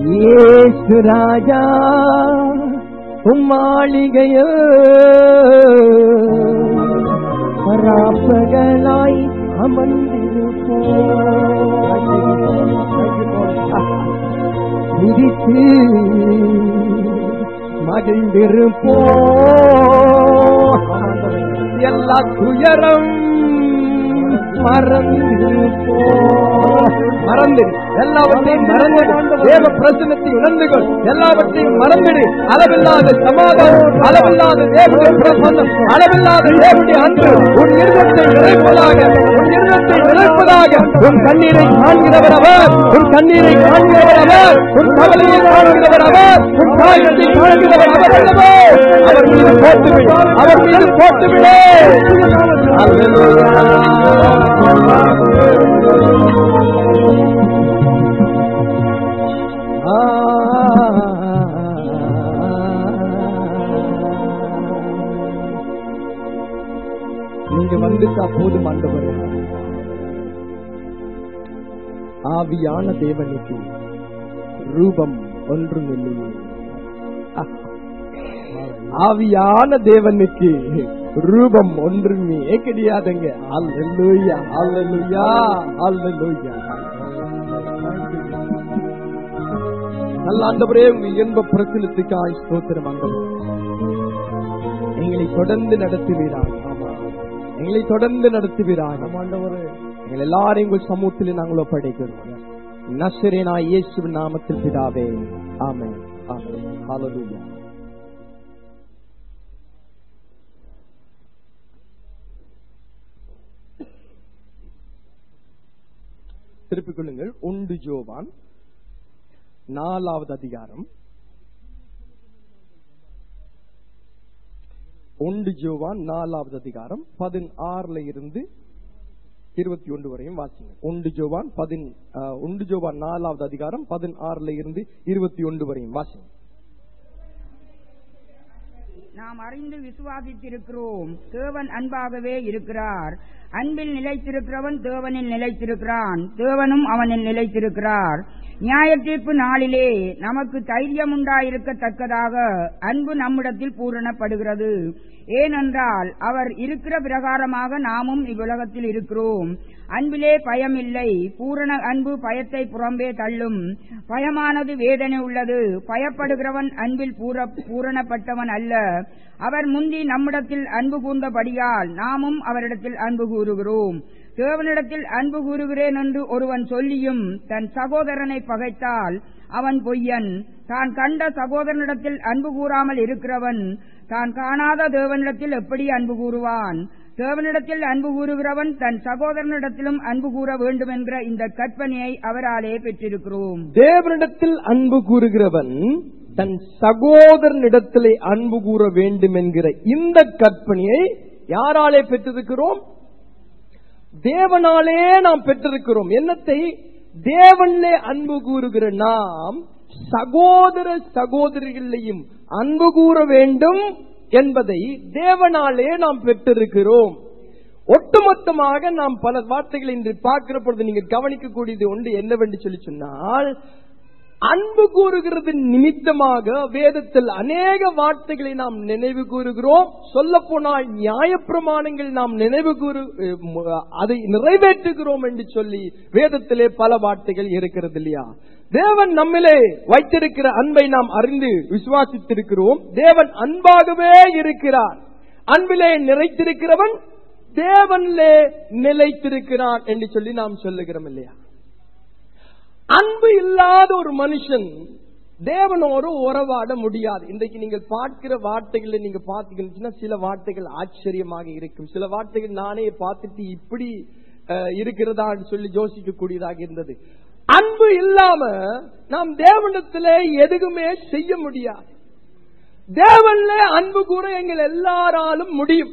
இயேசு ராஜா உம்மாளிகையோ பராப்பகலாய் அமர்ந்திருப்போம் குதித்து மகிழ்ந்திருப்போம் எல்லா துயரம் மறந்திருப்போம் மறந்துடு எல்லாவற்றையும் மறந்துடு தேவ பிரசனத்தை உணர்ந்து கொள் எல்லாவற்றையும் மறந்துடு அளவில்லாத சமாதானம் அளவில்லாத தேவனுடைய பிரசன்னம் அளவில்லாத தேவனுடைய அன்பு உன் இருதத்தை நிறைப்பதாக உன் இருதத்தை நிறைப்பதாக உன் கண்ணீரை காண்கிறவர் அவர் உன் கண்ணீரை காண்கிறவர் அவர் உன் கவலையை காண்கிறவர் அவர் உன் காயத்தை காண்கிறவர் அவர் அல்லவோ அவர் மீது போட்டுவிடு அவர் மீது போட்டுவிடு நீங்க வந்துட்டா போதும் ஆண்டவரே ஆவியான தேவனுக்கு ரூபம் ஒன்றும் இல்லையே ஆவியான தேவனுக்கு ரூபம் ஒன்றுமே கிடையாதுங்க அல்லேலூயா அல்லேலூயா அல்லேலூயா நல்ல ஆண்டவரே உங்க இன்ப பிரச்சனத்துக்காய் ஸ்தோத்திரம் ஆண்டவர் எங்களை தொடர்ந்து நடத்துவீராக எங்களை தொடர்ந்து நடத்துவீராக ஆண்டவரே எங்கள் எல்லாரையும் உங்கள் சமூகத்தில் நாங்கள் ஒப்படைக்கிறோம் நசரேனா இயேசுவின் நாமத்தில் பிதாவே ஆமென் ஆமென் ஹalleluya திருப்பிக் கொள்ளுங்கள் ஒன்று ஜோவான் நாலாவது அதிகாரம் ஒன்று ஜோவான் நாலாவது அதிகாரம் பதினாறுல இருந்து இருபத்தி ஒன்று வரையும் வாசிங்க ஒன்று ஜோவான் பதின் அஹ், ஒன்று ஜோவான் நாலாவது அதிகாரம் பதினாறுல இருந்து இருபத்தி ஒன்று வரையும் வாசிங்க நாம் அறிந்து விசுவாசித்திருக்கிறோம் தேவன் அன்பாகவே இருக்கிறார் அன்பில் நிலைத்திருக்கிறவன் தேவனில் நிலைத்திருக்கிறான் தேவனும் அவனில் நிலைத்திருக்கிறார் நியாய தீர்ப்பு நாளிலே நமக்கு தைரியம் உண்டாயிருக்கத்தக்கதாக அன்பு நம்மிடத்தில் பூரணப்படுகிறது ஏனென்றால் அவர் இருக்கிற பிரகாரமாக நாமும் இவ்வுலகத்தில் இருக்கிறோம் அன்பிலே பயம் இல்லை பூரண அன்பு பயத்தை புறம்பே தள்ளும் பயமானது வேதனை உள்ளது பயப்படுகிறவன் அன்பில் பூர பூரணப்பட்டவன் அல்ல அவர் முந்தி நம்மிடத்தில் அன்பு கூர்ந்தபடியால் நாமும் அவரிடத்தில் அன்பு கூறுகிறோம் தேவனிடத்தில் அன்பு கூறுகிறேன் என்று ஒருவன் சொல்லியும் தன் சகோதரனை பகைத்தால் அவன் பொய்யன் தான் கண்ட சகோதரனிடத்தில் அன்பு கூறாமல் இருக்கிறவன் தான் காணாத தேவனிடத்தில் எப்படி அன்பு கூறுவான் தேவனிடத்தில் அன்பு கூறுகிறவன் தன் சகோதரனிடத்திலும் அன்பு கூற வேண்டும் என்ற இந்த கற்பனையை அவராலே பெற்றிருக்கிறோம் தேவனிடத்தில் அன்பு கூறுகிறவன் தன் சகோதரனிடத்திலே அன்பு கூற வேண்டும் என்கிற இந்த கற்பனையை யாராலே பெற்றிருக்கிறோம் தேவனாலே நாம் பெற்றிருக்கிறோம் என்னத்தை தேவனிலே அன்பு கூறுகிற நாம் சகோதர சகோதரிகளையும் அன்பு கூற வேண்டும் என்பதை தேவனாலே நாம் பெற்றிருக்கிறோம் ஒட்டுமொத்தமாக நாம் பல வார்த்தைகளை இன்று பார்க்கிற பொழுது நீங்க கவனிக்கக்கூடியது ஒன்று என்னவென்று சொல்லி சொன்னால் அன்பு கூறுகிறது நிமித்தமாக வேதத்தில் அநேக வார்த்தைகளை நாம் நினைவு கூறுகிறோம் சொல்ல போனால் நியாயப்பிரமாணங்கள் நாம் நினைவு கூறு அஹ், அதை நிறைவேற்றுகிறோம் என்று சொல்லி வேதத்திலே பல வார்த்தைகள் இருக்கிறது இல்லையா தேவன் நம்மிலே வைத்திருக்கிற அன்பை நாம் அறிந்து விசுவாசித்திருக்கிறோம் தேவன் அன்பாகவே இருக்கிறார் அன்பிலே நிறைத்திருக்கிறவன் தேவனிலே நிலைத்திருக்கிறான் என்று சொல்லி நாம் சொல்லுகிறோம் இல்லையா அன்பு இல்லாத ஒரு மனுஷன் தேவனோடு உறவாட முடியாது இன்றைக்கு நீங்கள் பார்க்கிற வார்த்தைகளை நீங்க பார்த்தீங்கன்னா சில வார்த்தைகள் ஆச்சரியமாக இருக்கும் சில வார்த்தைகள் நானே பார்த்துட்டு இப்படி அஹ், இருக்கிறதான்னு சொல்லி யோசிக்க கூடியதாக இருந்தது அன்பு இல்லாம நாம் தேவனிடத்திலே எதுவுமே செய்ய முடியாது தேவன்ல அன்பு கூற எங்கள் எல்லாராலும் முடியும்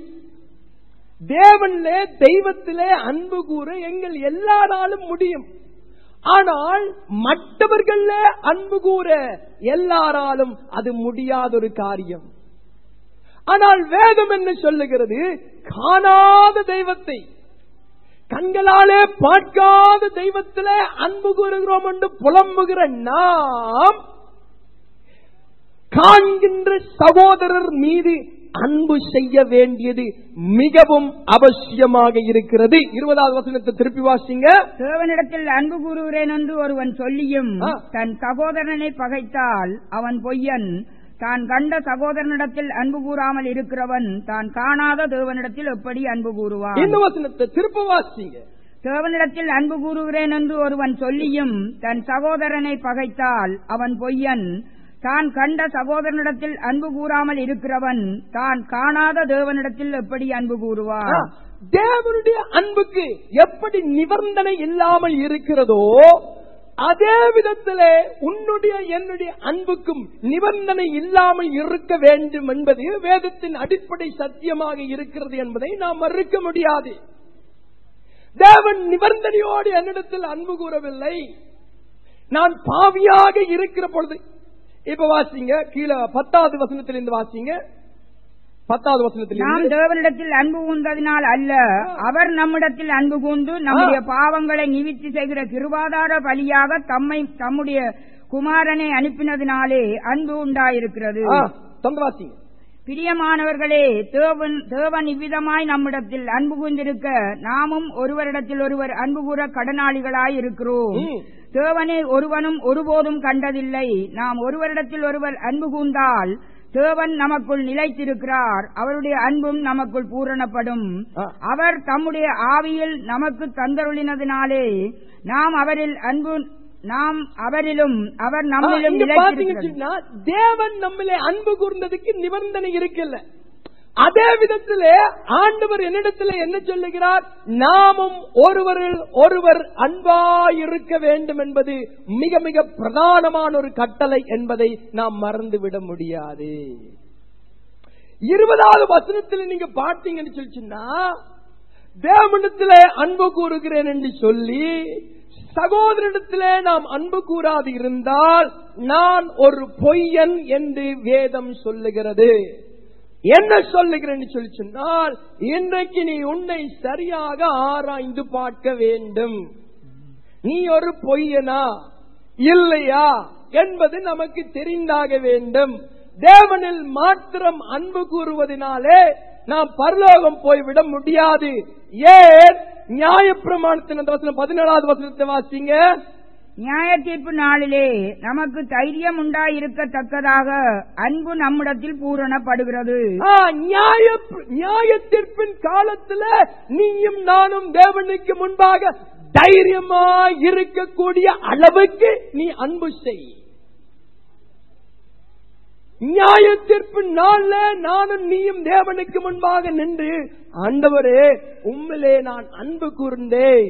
தேவன்லே தெய்வத்திலே அன்பு கூற எங்கள் எல்லாராலும் முடியும் ஆனால் மற்றவர்கள அன்பு கூற எல்லாராலும் அது முடியாத ஒரு காரியம் ஆனால் வேதம் என்ன சொல்லுகிறது காணாத தெய்வத்தை கண்களாலே பார்க்காத தெய்வத்திலே அன்பு கூறுகிறோம் என்று புலம்புகிற நாம் காண்கின்ற சகோதரர் மீது அன்பு செய்ய வேண்டியது மிகவும் அவசியமாக இருக்கிறது இருபதாவது வசனத்தை திருப்பி வாசிங்க தேவனிடத்தில் அன்பு கூறுகிறேன் என்று ஒருவன் சொல்லியும் ஆ. தன் சகோதரனை பகைத்தால் அவன் பொய்யன் தான் கண்ட சகோதரனிடத்தில் அன்பு கூறாமல் இருக்கிறவன் தான் காணாத தேவனிடத்தில் எப்படி அன்பு கூறுவான் இந்த வசனத்தை திருப்ப வாசிங்க தேவனிடத்தில் அன்பு கூறுகிறேன் என்று ஒருவன் சொல்லியும் தன் சகோதரனை பகைத்தால் அவன் பொய்யன் தான் கண்ட சகோதரனிடத்தில் அன்பு கூறாமல் இருக்கிறவன் தான் காணாத தேவனிடத்தில் எப்படி அன்பு ஆ, கூறுவான் தேவனுடைய அன்புக்கு எப்படி நிபந்தனை இல்லாமல் இருக்கிறதோ அதே விதத்திலே உன்னுடைய என்னுடைய அன்புக்கும் நிபந்தனை இல்லாமல் இருக்க வேண்டும் என்பது வேதத்தின் அடிப்படை சத்தியமாக இருக்கிறது என்பதை நாம் மறுக்க முடியாது தேவன் நிபந்தனையோடு என்னிடத்தில் அன்பு கூறவில்லை நான் பாவியாக இருக்கிற பொழுது இப்ப வாசிங்க கீழே பத்தாவது வசனத்திலிருந்து வாசிங்க பத்தாவது நாம் வசனத்திலிருந்து தேவனிடத்தில் அன்பு கூர்ந்ததினால் அல்ல அவர் நம்மிடத்தில் அன்பு கூர்ந்து நம்முடைய பாவங்களை நிவிர்த்தி செய்கிற கிருபாதார பலியாக தம்மை தம்முடைய குமாரனை அனுப்பினதினாலே அன்பு உண்டாயிருக்கிறது ஆ, தொடர்ந்து வாசிங்க பிரியமானவர்களே தேவன் தேவன் இவ்விதமாய் நம்மிடத்தில் அன்பு கூர்ந்திருக்க நாமும் ஒருவரிடத்தில் ஒருவர் அன்பு கூற கடனாளிகளாய் இருக்கிறோம் ம். தேவனை ஒருவனும் ஒருபோதும் கண்டதில்லை நாம் ஒருவரிடத்தில் ஒருவர் அன்பு கூர்ந்தால் தேவன் நமக்குள் நிலைத்திருக்கிறார் அவருடைய அன்பும் நமக்குள் பூரணப்படும் ஆ. அவர் தம்முடைய ஆவியில் நமக்கு தந்தருளினதினாலே நாம் அவரில் அன்பு நாம் அவரிலும் அவர் ஆ, நம்மிலும் இங்க பாத்தீங்கன்னு நிலைத்திருக்கிறது சொன்னா, தேவன் நம்மளே அன்பு கூர்ந்ததுக்கு நிபந்தனை இருக்குல்ல அதே விதத்திலே ஆண்டவர் என்னிடத்தில் என்ன சொல்லுகிறார் நாமும் ஒருவரில் ஒருவர் அன்பாயிருக்க வேண்டும் என்பது மிக மிக பிரதானமான ஒரு கட்டளை என்பதை நாம் மறந்துவிட முடியாது இருபதாவது வசனத்தில் நீங்க பார்த்தீங்கன்னு சொல்லிச்சுன்னா தேவனிடத்திலே அன்பு கூறுகிறேன் என்று சொல்லி சகோதரனிடத்திலே நாம் அன்பு கூறாது இருந்தால் நான் ஒரு பொய்யன் என்று வேதம் சொல்லுகிறது என்ன சொல்லுகிறேன்னு சொல்லி சொன்னால் இன்றைக்கு நீ உன்னை சரியாக ஆராய்ந்து பார்க்க வேண்டும் நீ ஒரு பொய்யனா இல்லையா என்பது நமக்கு தெரிந்தாக வேண்டும் தேவனில் மாத்திரம் அன்பு கூறுவதனாலே நாம் பரலோகம் போய்விட முடியாது ஏன் நியாயப்பிரமாணத்தின் அந்த வசனம் பதினேழாவது வசனத்தை வாசிங்க நியாய தீர்ப்பு நாளிலே நமக்கு தைரியம் உண்டாயிருக்கத்தக்கதாக அன்பு நம்மிடத்தில் பூரணப்படுகிறது ஆ, நியாய நியாயத்தீர்ப்பின் காலத்துல நீயும் நானும் தேவனுக்கு முன்பாக தைரியமா இருக்கக்கூடிய அளவுக்கு நீ அன்பு செய் நியாயத்தீர்ப்பு நாள்ல நானும் நீயும் தேவனுக்கு முன்பாக நின்று ஆண்டவரே உம்மிலே நான் அன்பு கூர்ந்தேன்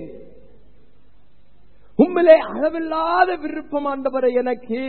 உம்மிலே அளவில்லாத விருப்பம் ஆண்டவரே எனக்கு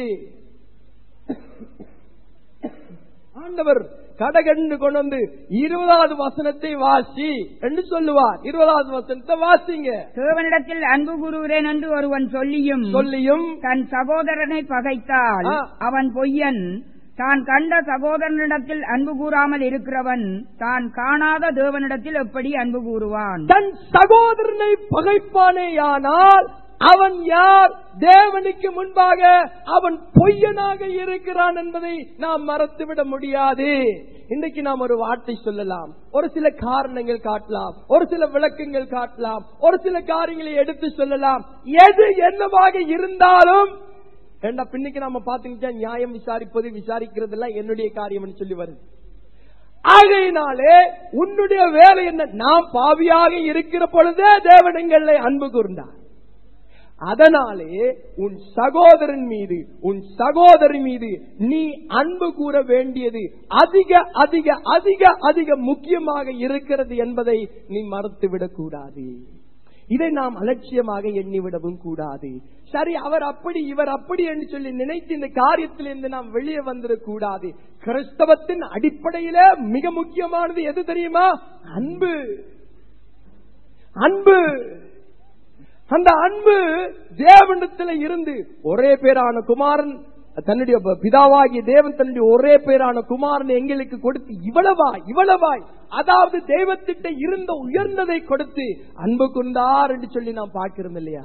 ஆண்டவர் கடகண்டு கொண்டு வந்து இருபதாவது வசனத்தை வாசி என்று சொல்லுவார் இருபதாவது வசனத்தை வாசிங்க தேவனிடத்தில் அன்பு கூறுகிறேன் என்று ஒருவன் சொல்லியும் சொல்லியும் தன் சகோதரனை பகைத்தால் ஆ. அவன் பொய்யன் தான் கண்ட சகோதரனிடத்தில் அன்பு கூறாமல் இருக்கிறவன் தான் காணாத தேவனிடத்தில் எப்படி அன்பு கூறுவான் தன் சகோதரனை பகைப்பானேயானால் அவன் யார் தேவனுக்கு முன்பாக அவன் பொய்யனாக இருக்கிறான் என்பதை நாம் மறந்துவிட முடியாது இன்றைக்கு நாம் ஒரு வார்த்தை சொல்லலாம் ஒரு சில காரணங்கள் காட்டலாம் ஒரு சில விளக்கங்கள் காட்டலாம் ஒரு சில காரியங்களை எடுத்து சொல்லலாம் எது என்னவாக இருந்தாலும் ஏண்டா பின்னைக்கு நாம பாத்தீங்கன்னா நியாயம் விசாரிப்பது விசாரிக்கிறது எல்லாம் என்னுடைய காரியம்னு சொல்லி வருது ஆகையினாலே உன்னுடைய வேலை என்ன நாம் பாவியாக இருக்கிற பொழுதே தேவன் எங்களை அன்பு கூர்ந்தார் அதனாலே உன் சகோதரன் மீது உன் சகோதரி மீது நீ அன்பு கூற வேண்டியது அதிக அதிக அதிக அதிக முக்கியமாக இருக்கிறது என்பதை நீ மறுத்துவிடக் கூடாது இதை நாம் அலட்சியமாக எண்ணிவிடவும் கூடாது சரி அவர் அப்படி இவர் அப்படி என்று சொல்லி நினைத்து இந்த காரியத்திலிருந்து நாம் வெளியே வந்துடக் கூடாது கிறிஸ்தவத்தின் அடிப்படையில மிக முக்கியமானது எது தெரியுமா அன்பு அன்பு அந்த அன்பு தேவனிடத்தில் இருந்து ஒரே பேரான குமாரன் தன்னுடைய ப- பிதாவாகிய தேவன் தன்னுடைய ஒரே பேரான குமாரனை எங்களுக்கு கொடுத்து இவ்வளவாய் இவ்வளவாய் அதாவது தெய்வத்திட்ட இருந்த உயர்ந்ததை கொடுத்து அன்பு கொண்டார் என்று சொல்லி நாம் பார்க்கிறோம் இல்லையா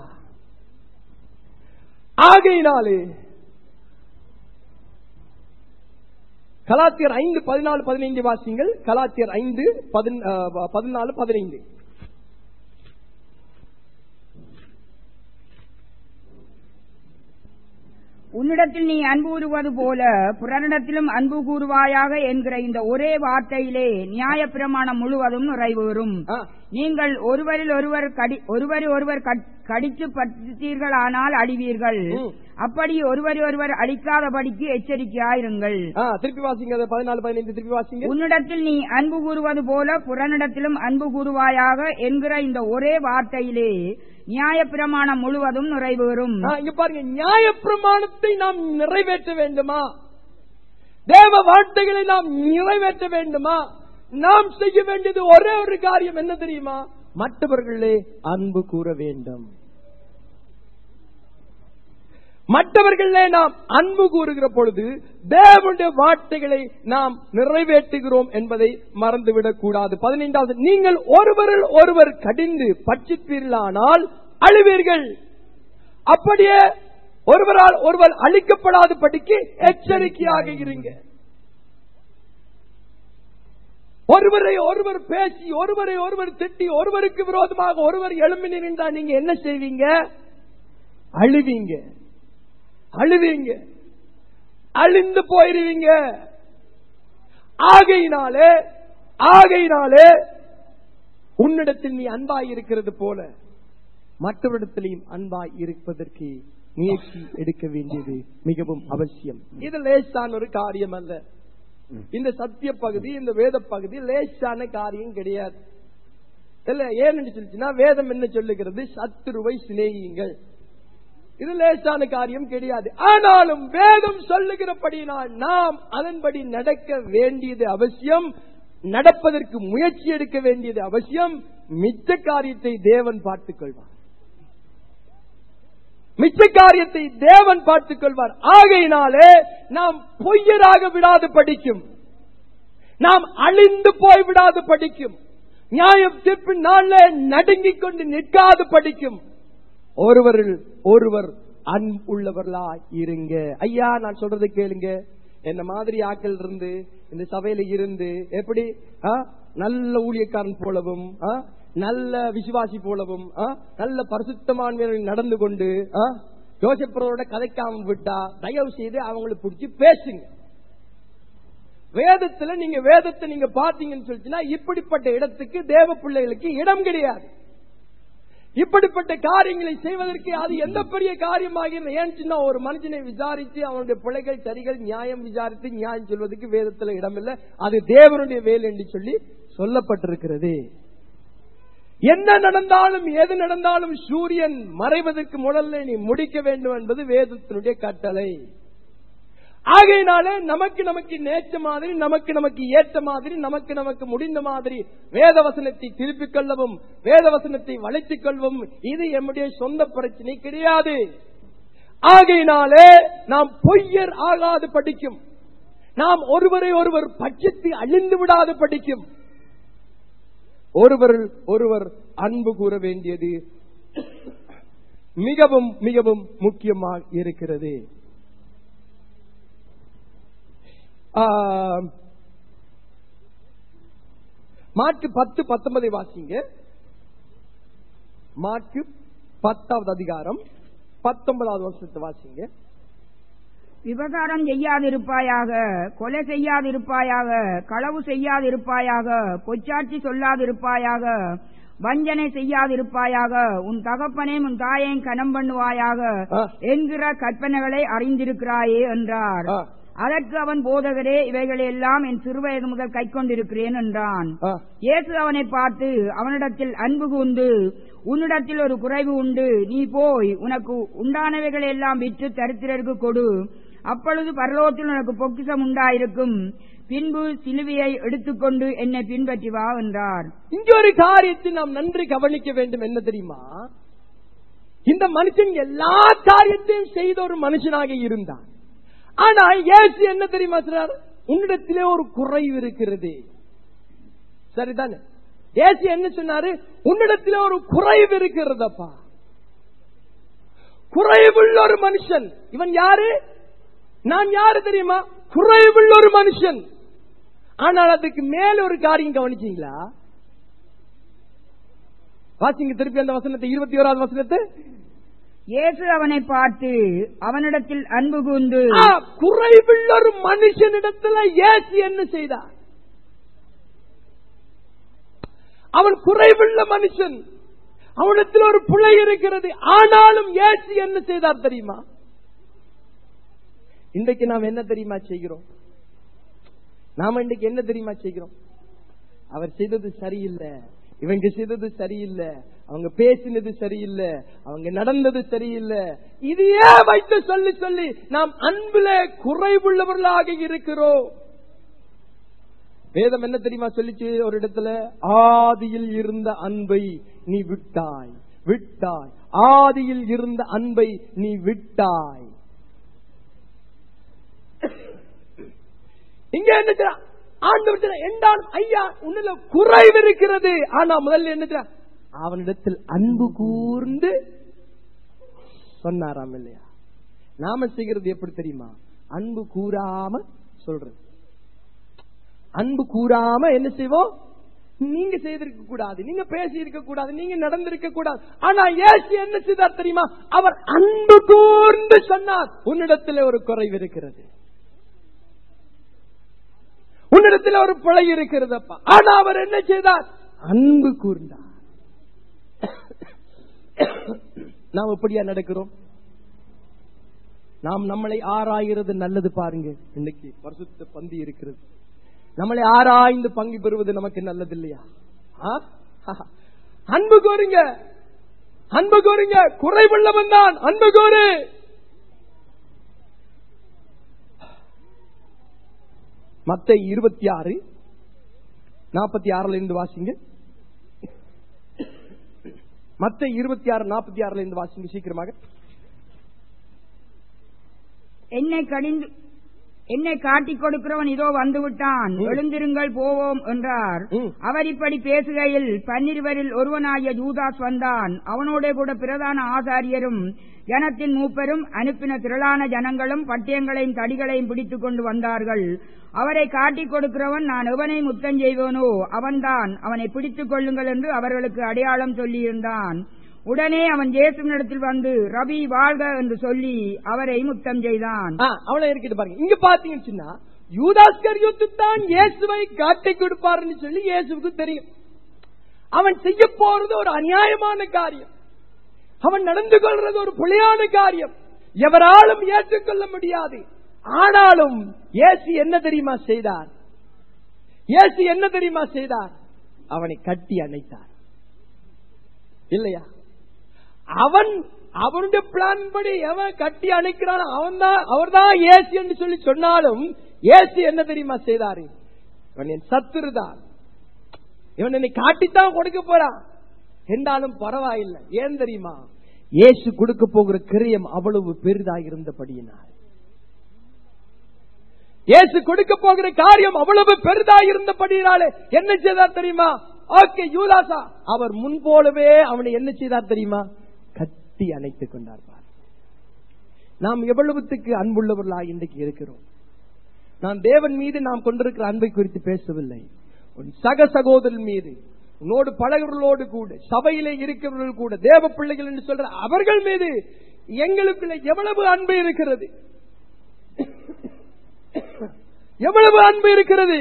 ஆகையினாலே கலாத்தியர் ஐந்து பதினாலு பதினைந்து வாசிங்கள் கலாத்தியர் ஐந்து பதின்- அஹ், பதினாலு பதினைந்து உன்னிடத்தில் நீ அன்பு கூறுவது போல பிறனிடத்திலும் அன்பு கூறுவாயாக என்கிற இந்த ஒரே வார்த்தையிலே நியாயப்பிரமாணம் முழுவதும் நிறைவேறும் ஆ, நீங்கள் ஒருவரில் ஒருவர் கடி ஒருவரை ஒருவர் கட்- கடித்து பற்றீர்களானால் அழிவீர்கள் ம். அப்படி ஒருவரை ஒருவர் அழிக்காதபடிக்கு எச்சரிக்கையாயிருங்கள் ஆ, திருப்பி வாசிங்க அதை பதினாலு பதினைந்து திருப்பி வாசிங்க உன்னிடத்தில் நீ அன்பு கூறுவது போல புறனிடத்திலும் அன்பு கூறுவாயாக என்கிற இந்த ஒரே வார்த்தையிலே நியாயப்பிரமாணம் முழுவதும் நிறைவேறும் ஆ, இங்க பாருங்க நியாயப்பிரமாணத்தை நாம் நிறைவேற்ற வேண்டுமா தேவ வார்த்தைகளை நாம் நிறைவேற்ற வேண்டுமா நாம் செய்ய வேண்டியது ஒரே ஒரு காரியம் என்ன தெரியுமா மற்றவர்களே அன்பு கூற வேண்டும் மற்றவர்களே நாம் அன்பு கூறுகிற பொழுது தேவனுடைய வார்த்தைகளை நாம் நிறைவேற்றுகிறோம் என்பதை மறந்துவிடக் கூடாது பதினைந்தாவது நீங்கள் ஒருவரில் ஒருவர் கடிந்து பட்சிப்பீர்களானால் அழுவீர்கள் அப்படியே ஒருவரால் ஒருவர் அழிக்கப்படாத படிக்கு எச்சரிக்கையாக இருங்க ஒருவரை ஒருவர் பேசி ஒருவரை ஒருவர் திட்டி ஒருவருக்கு விரோதமாக ஒருவர் எழும்பி நின்றா நீங்க என்ன செய்வீங்க அழுவீங்க அழுவீங்க அழிந்து போயிருவீங்க ஆகையினாலே ஆகையினாலே உன்னிடத்தில் நீ அன்பாய் இருக்கிறது போல மற்றவரிடத்திலையும் அன்பாய் இருப்பதற்கு முயற்சி எடுக்க வேண்டியது மிகவும் அவசியம் இது லேசான ஒரு காரியம் அல்ல இந்த சத்திய பகுதி இந்த வேத பகுதி லேசான காரியம் கிடையாது இல்ல ஏன்னு சொல்லிச்சுன்னா வேதம் என்ன சொல்லுகிறது சத்துருவை சிநேகியுங்கள் இது லேசான காரியம் கிடையாது ஆனாலும் வேதம் சொல்லுகிறபடினால் நாம் அதன்படி நடக்க வேண்டியது அவசியம் நடப்பதற்கு முயற்சி எடுக்க வேண்டியது அவசியம் மிச்ச காரியத்தை தேவன் பார்த்துக் கொள்வார் மிச்ச காரியத்தை தேவன் பார்த்துக் கொள்வார் ஆகையினாலே நாம் பொய்யராக விடாது படிக்கும் நாம் அழிந்து போய் விடாது படிக்கும் நியாயம் தீர்ப்பு நாள்ல நடுங்கிக் கொண்டு நிற்காது படிக்கும் ஒருவரில் ஒருவர் அன்புள்ளவர்களா இருங்க ஐயா நான் சொல்றதை கேளுங்க என்ன மாதிரி ஆட்கள் இருந்து இந்த சபையில இருந்து எப்படி ஆ, நல்ல ஊழியக்காரன் போலவும் ஆ, நல்ல விசுவாசி போலவும் ஆ, நல்ல பரிசுத்தமானவர்கள் நடந்து கொண்டு ஆ, யோசிப்பவரோட கதைக்காம விட்டா தயவு செய்து அவங்களை பிடிச்சி பேசுங்க வேதத்துல நீங்க வேதத்தை நீங்க பாத்தீங்கன்னு சொல்லிச்சுன்னா இப்படிப்பட்ட இடத்துக்கு தேவ பிள்ளைகளுக்கு இடம் கிடையாது இப்படிப்பட்ட காரியங்களை செய்வதற்கு அது எந்த பெரிய காரியமாக ஏன் சொன்னா ஒரு மனுஷனை விசாரித்து அவனுடைய பிள்ளைகள் சரிகள் நியாயம் விசாரித்து நியாயம் சொல்வதற்கு வேதத்துல இடமில்லை அது தேவனுடைய வேலை என்று சொல்லி சொல்லப்பட்டிருக்கிறது என்ன நடந்தாலும் எது நடந்தாலும் சூரியன் மறைவதற்கு முதல்ல நீ முடிக்க வேண்டும் என்பது வேதத்தினுடைய கட்டளை ஆகையினாலே நமக்கு நமக்கு நேற்ற மாதிரி நமக்கு நமக்கு ஏற்ற மாதிரி நமக்கு நமக்கு முடிந்த மாதிரி வேத வசனத்தை திருப்பிக் கொள்ளவும் வேத வசனத்தை வளைத்துக் கொள்ளவும் இது எம்முடைய சொந்த பிரச்சனை கிடையாது ஆகையினாலே நாம் பொய்யர் ஆகாது படிக்கும் நாம் ஒருவரை ஒருவர் பட்சத்தை அழிந்து விடாது படிக்கும் ஒருவர் ஒருவர் அன்பு கூற வேண்டியது மிகவும் மிகவும் முக்கியமாக இருக்கிறது ஆம். மார்க்கு பத்து பத்தொன்பதை வாசிங்க மார்க்கு பத்தாவது அதிகாரம் பத்தொன்பதாவது வருஷத்தை வாசிங்க விபகாரம் செய்யாதிருப்பாயாக கொலை செய்யாதிருப்பாயாக களவு செய்யாதிருப்பாயாக பொச்சாட்சி சொல்லாதிருப்பாயாக வஞ்சனை செய்யாதிருப்பாயாக உன் தகப்பனையும் உன் தாயையும் கனம் பண்ணுவாயாக ஆ. என்கிற கற்பனைகளை அறிந்திருக்கிறாயே என்றார் ஆ. அதற்கு அவன் போதகரே இவைகளை எல்லாம் என் சிறுவயது முதல் கைக்கொண்டிருக்கிறேன் என்றான் ஆ. இயேசு அவனை பார்த்து அவனிடத்தில் அன்பு கூர்ந்து உன்னிடத்தில் ஒரு குறைவு உண்டு நீ போய் உனக்கு உண்டானவைகளை எல்லாம் விற்று தரித்திரருக்கு கொடு அப்பொழுது பரலோகத்தில் உனக்கு பொக்கிஷம் உண்டாயிருக்கும் பின்பு சிலுவையை எடுத்துக்கொண்டு என்னை பின்பற்றி வா என்றார் இங்க ஒரு காரியத்தை நாம் நன்றி கவனிக்க வேண்டும் என்ன தெரியுமா இந்த மனுஷன் எல்லா காரியத்தையும் செய்த ஒரு மனுஷனாக இருந்தான் ஆனா இயேசு என்ன தெரியுமா சொன்னார் உன்னிடத்திலே ஒரு குறைவு இருக்கிறது சரிதானே இயேசு என்ன சொன்னாரு உன்னிடத்திலே ஒரு குறைவு இருக்கிறதப்பா குறைவுள்ள ஒரு மனுஷன் இவன் யாரு நான் யாரு தெரியுமா குறைவுள்ள ஒரு மனுஷன் ஆனால் அதுக்கு மேல ஒரு காரியம் கவனிச்சீங்களா வாசிங்க திருப்பி அந்த வசனத்தை இருபத்தி ஓராவது வசனத்தை இயேசு அவனை பார்த்து அவனிடத்தில் அன்பு கூர்ந்து ஆ, குறைவுள்ள ஒரு மனுஷனிடத்துல இயேசு என்ன செய்தார் அவன் குறைவுள்ள மனுஷன் அவனிடத்தில் ஒரு பிழை இருக்கிறது ஆனாலும் இயேசு என்ன செய்தார் தெரியுமா இன்றைக்கு நாம் என்ன தெரியுமா செய்கிறோம் நாம இன்றைக்கு என்ன தெரியுமா செய்கிறோம் அவர் செய்தது சரியில்லை இவங்க செய்தது சரியில்லை அவங்க பேசினது சரியில்லை அவங்க நடந்தது சரியில்லை இதையே வைத்து சொல்லி சொல்லி நாம் அன்புல குறைவுள்ளவர்களாக இருக்கிறோம் வேதம் என்ன தெரியுமா சொல்லிச்சு ஒரு இடத்துல ஆதியில் இருந்த அன்பை நீ விட்டாய் விட்டாய் ஆதியில் இருந்த அன்பை நீ விட்டாய் இங்க என்ன செய்றான்? ஆண்டவர் சொல்றார், என்றாலும் ஐயா உன்னில குறைவு இருக்கிறது ஆனா முதல்ல என்ன செய்றான்? அவனிடத்தில் அன்பு கூர்ந்து சொன்னாராம் இல்லையா நாம செய்கிறது எப்படி தெரியுமா அன்பு கூறாம சொல்றது அன்பு கூறாம என்ன செய்வோம் நீங்க செய்திருக்க கூடாது நீங்க பேசி இருக்க கூடாது நீங்க நடந்திருக்க கூடாது ஆனா ஏசு என்ன செய்தார் தெரியுமா அவர் அன்பு கூர்ந்து சொன்னார் உன்னிடத்தில் ஒரு குறைவு இருக்கிறது உன்னிடத்தில் ஒரு பிழை இருக்கிறதப்பா ஆனா அவர் என்ன செய்தார் அன்பு கூர்ந்தார் நாம் எப்படியா நடக்கிறோம் நாம் நம்மளை ஆராய்கிறது நல்லது பாருங்க இன்னைக்கு வருஷத்து பந்தி இருக்கிறது நம்மளை ஆராய்ந்து பங்கு பெறுவது நமக்கு நல்லது இல்லையா ஆ? அன்பு கோருங்க அன்பு கோருங்க குறைவுள்ளவன் தான் அன்பு கோரு மத்த இருபத்தி ஆறு நாற்பத்தி ஆறுல இருந்து வாசிங்க மத்த இருபத்தி ஆறு நாற்பத்தி ஆறுல இருந்து வாசிங்க சீக்கிரமாக என்னை கடிந்து என்னை காட்டிக் கொடுக்கிறவன் இதோ வந்து விட்டான் ம். எழுந்திருங்கள் போவோம் என்றார் ம். அவர் இப்படி பேசுகையில் பன்னிருவரில் ஒருவனாகிய ஜூதாஸ் வந்தான் அவனோட கூட பிரதான ஆசாரியரும் ஜனத்தின் மூப்பரும் அனுப்பின திரளான ஜனங்களும் பட்டியங்களையும் தடிகளையும் பிடித்துக் கொண்டு வந்தார்கள் அவரை காட்டிக் கொடுக்கிறவன் நான் எவனை முத்தம் செய்வேனோ அவன்தான் அவனை பிடித்துக் கொள்ளுங்கள் என்று அவர்களுக்கு அடையாளம் சொல்லியிருந்தான் உடனே அவன் ஜேசுவினிடத்தில் வந்து ரவி வாழ்க என்று சொல்லி அவரை முத்தம் செய்தான் ஆ, அவ்வளவு இருக்குது பாருங்க இங்க பாத்தீங்கன்னு சொன்னா யூதாஸ்கரியோத்து தான் இயேசுவை காட்டி கொடுப்பாருன்னு சொல்லி இயேசுவுக்கு தெரியும் அவன் செய்ய போறது ஒரு அநியாயமான காரியம் அவன் நடந்து கொள்றது ஒரு பிழையான காரியம் எவராலும் ஏற்றுக்கொள்ள முடியாது ஆனாலும் இயேசு என்ன தெரியுமா செய்தார் இயேசு என்ன தெரியுமா செய்தார் அவனை கட்டி அணைத்தார் இல்லையா அவன் அவனுடைய பிளான் படி எவன் கட்டி அணைக்கிறான் அவன் தான் அவர் தான் ஏசி என்று சொல்லி சொன்னாலும் ஏசி என்ன தெரியுமா செய்தாரு இவன் என் சத்துருதான் இவன் என்னை காட்டித்தான் கொடுக்க போறான் என்றாலும் பரவாயில்லை ஏன் தெரியுமா இயேசு கொடுக்க போகிற கிரியம் அவ்வளவு பெரிதாக இருந்தபடியினால் இயேசு கொடுக்க போகிற காரியம் அவ்வளவு பெரிதாக இருந்தபடியினாலே என்ன செய்தார் தெரியுமா ஓகே யூதாசா அவர் முன் போலவே அவனை என்ன செய்தார் தெரியுமா கட்டி அணைத்துக் கொண்டார் பார். நாம் எவ்வளவுத்துக்கு அன்புள்ளவர்களா இன்றைக்கு இருக்கிறோம் நான் தேவன் மீது நாம் கொண்டிருக்கிற அன்பை குறித்து பேசவில்லை உன் சக சகோதரன் மீது உன்னோடு பழகிறவர்களோடு கூட சபையிலே இருக்கிறவர்கள் கூட தேவ பிள்ளைகள் என்று சொல்ற அவர்கள் மீது எங்களுக்குள்ள எவ்வளவு அன்பு இருக்கிறது எவ்வளவு அன்பு இருக்கிறது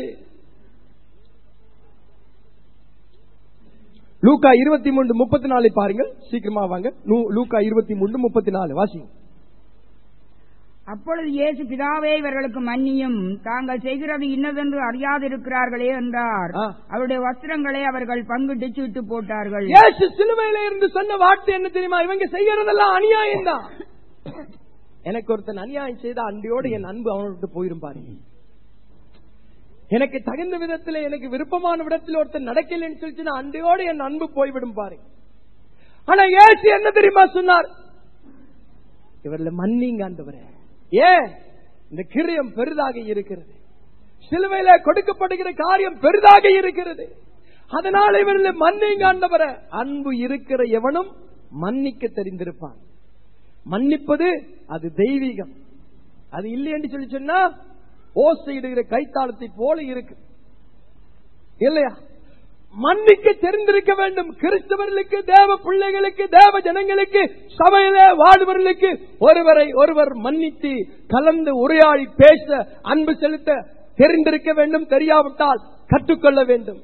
லூக்கா இருபத்தி மூன்று முப்பத்தி நாலு பாருங்கள் சீக்கிரமா வாங்க லூ- லூக்கா இருபத்தி மூன்று முப்பத்தி நாலு வாசிங்க அப்பொழுது இயேசு பிதாவே இவர்களுக்கு மன்னியும் தாங்கள் செய்கிறது இன்னதென்று அறியாதிருக்கிறார்களே என்றார் ஆ. அவருடைய வஸ்திரங்களை அவர்கள் பங்கிட்டு சீட்டு போட்டார்கள் இயேசு சிலுவையில இருந்து சொன்ன வார்த்தை என்ன தெரியுமா இவங்க செய்யறதெல்லாம் அநியாயம் தான் எனக்கு ஒருத்தன் அநியாயம் செய்த அன்றையோடு என் அன்பு அவனுக்கு போயிரும் பாருங்க எனக்கு தகுந்த விதத்துல எனக்கு விருப்பமான விதத்தில் ஒருத்தன் நடக்கலைன்னு சொல்லிச்சு நான் அன்றையோடு என் அன்பு போய்விடும் பாருங்க ஆனா இயேசு என்ன தெரியுமா சொன்னார் இவர்ல மன்னிங்க ஆண்டவரே ஏன் இந்த கிரியம் பெரிதாக இருக்கிறது சிலுவையில கொடுக்கப்படுகிற காரியம் பெரிதாக இருக்கிறது அதனால இவர்களை மன்னிங்க ஆண்டவர அன்பு இருக்கிற எவனும் மன்னிக்க தெரிந்திருப்பான் மன்னிப்பது அது தெய்வீகம் அது இல்லை என்று சொல்லி சொன்னா ஓசையிடுகிற கைத்தாளத்தை போல இருக்கு இல்லையா மன்னிக்க தெரிந்திருக்க வேண்டும் கிறிஸ்தவர்களுக்கு தேவ பிள்ளைகளுக்கு தேவ ஜனங்களுக்கு சபையில வாழ்வர்களுக்கு ஒருவரை ஒருவர் மன்னித்து கலந்து உரையாடி பேச அன்பு செலுத்த தெரிந்திருக்க வேண்டும் தெரியாவிட்டால் கற்றுக்கொள்ள வேண்டும்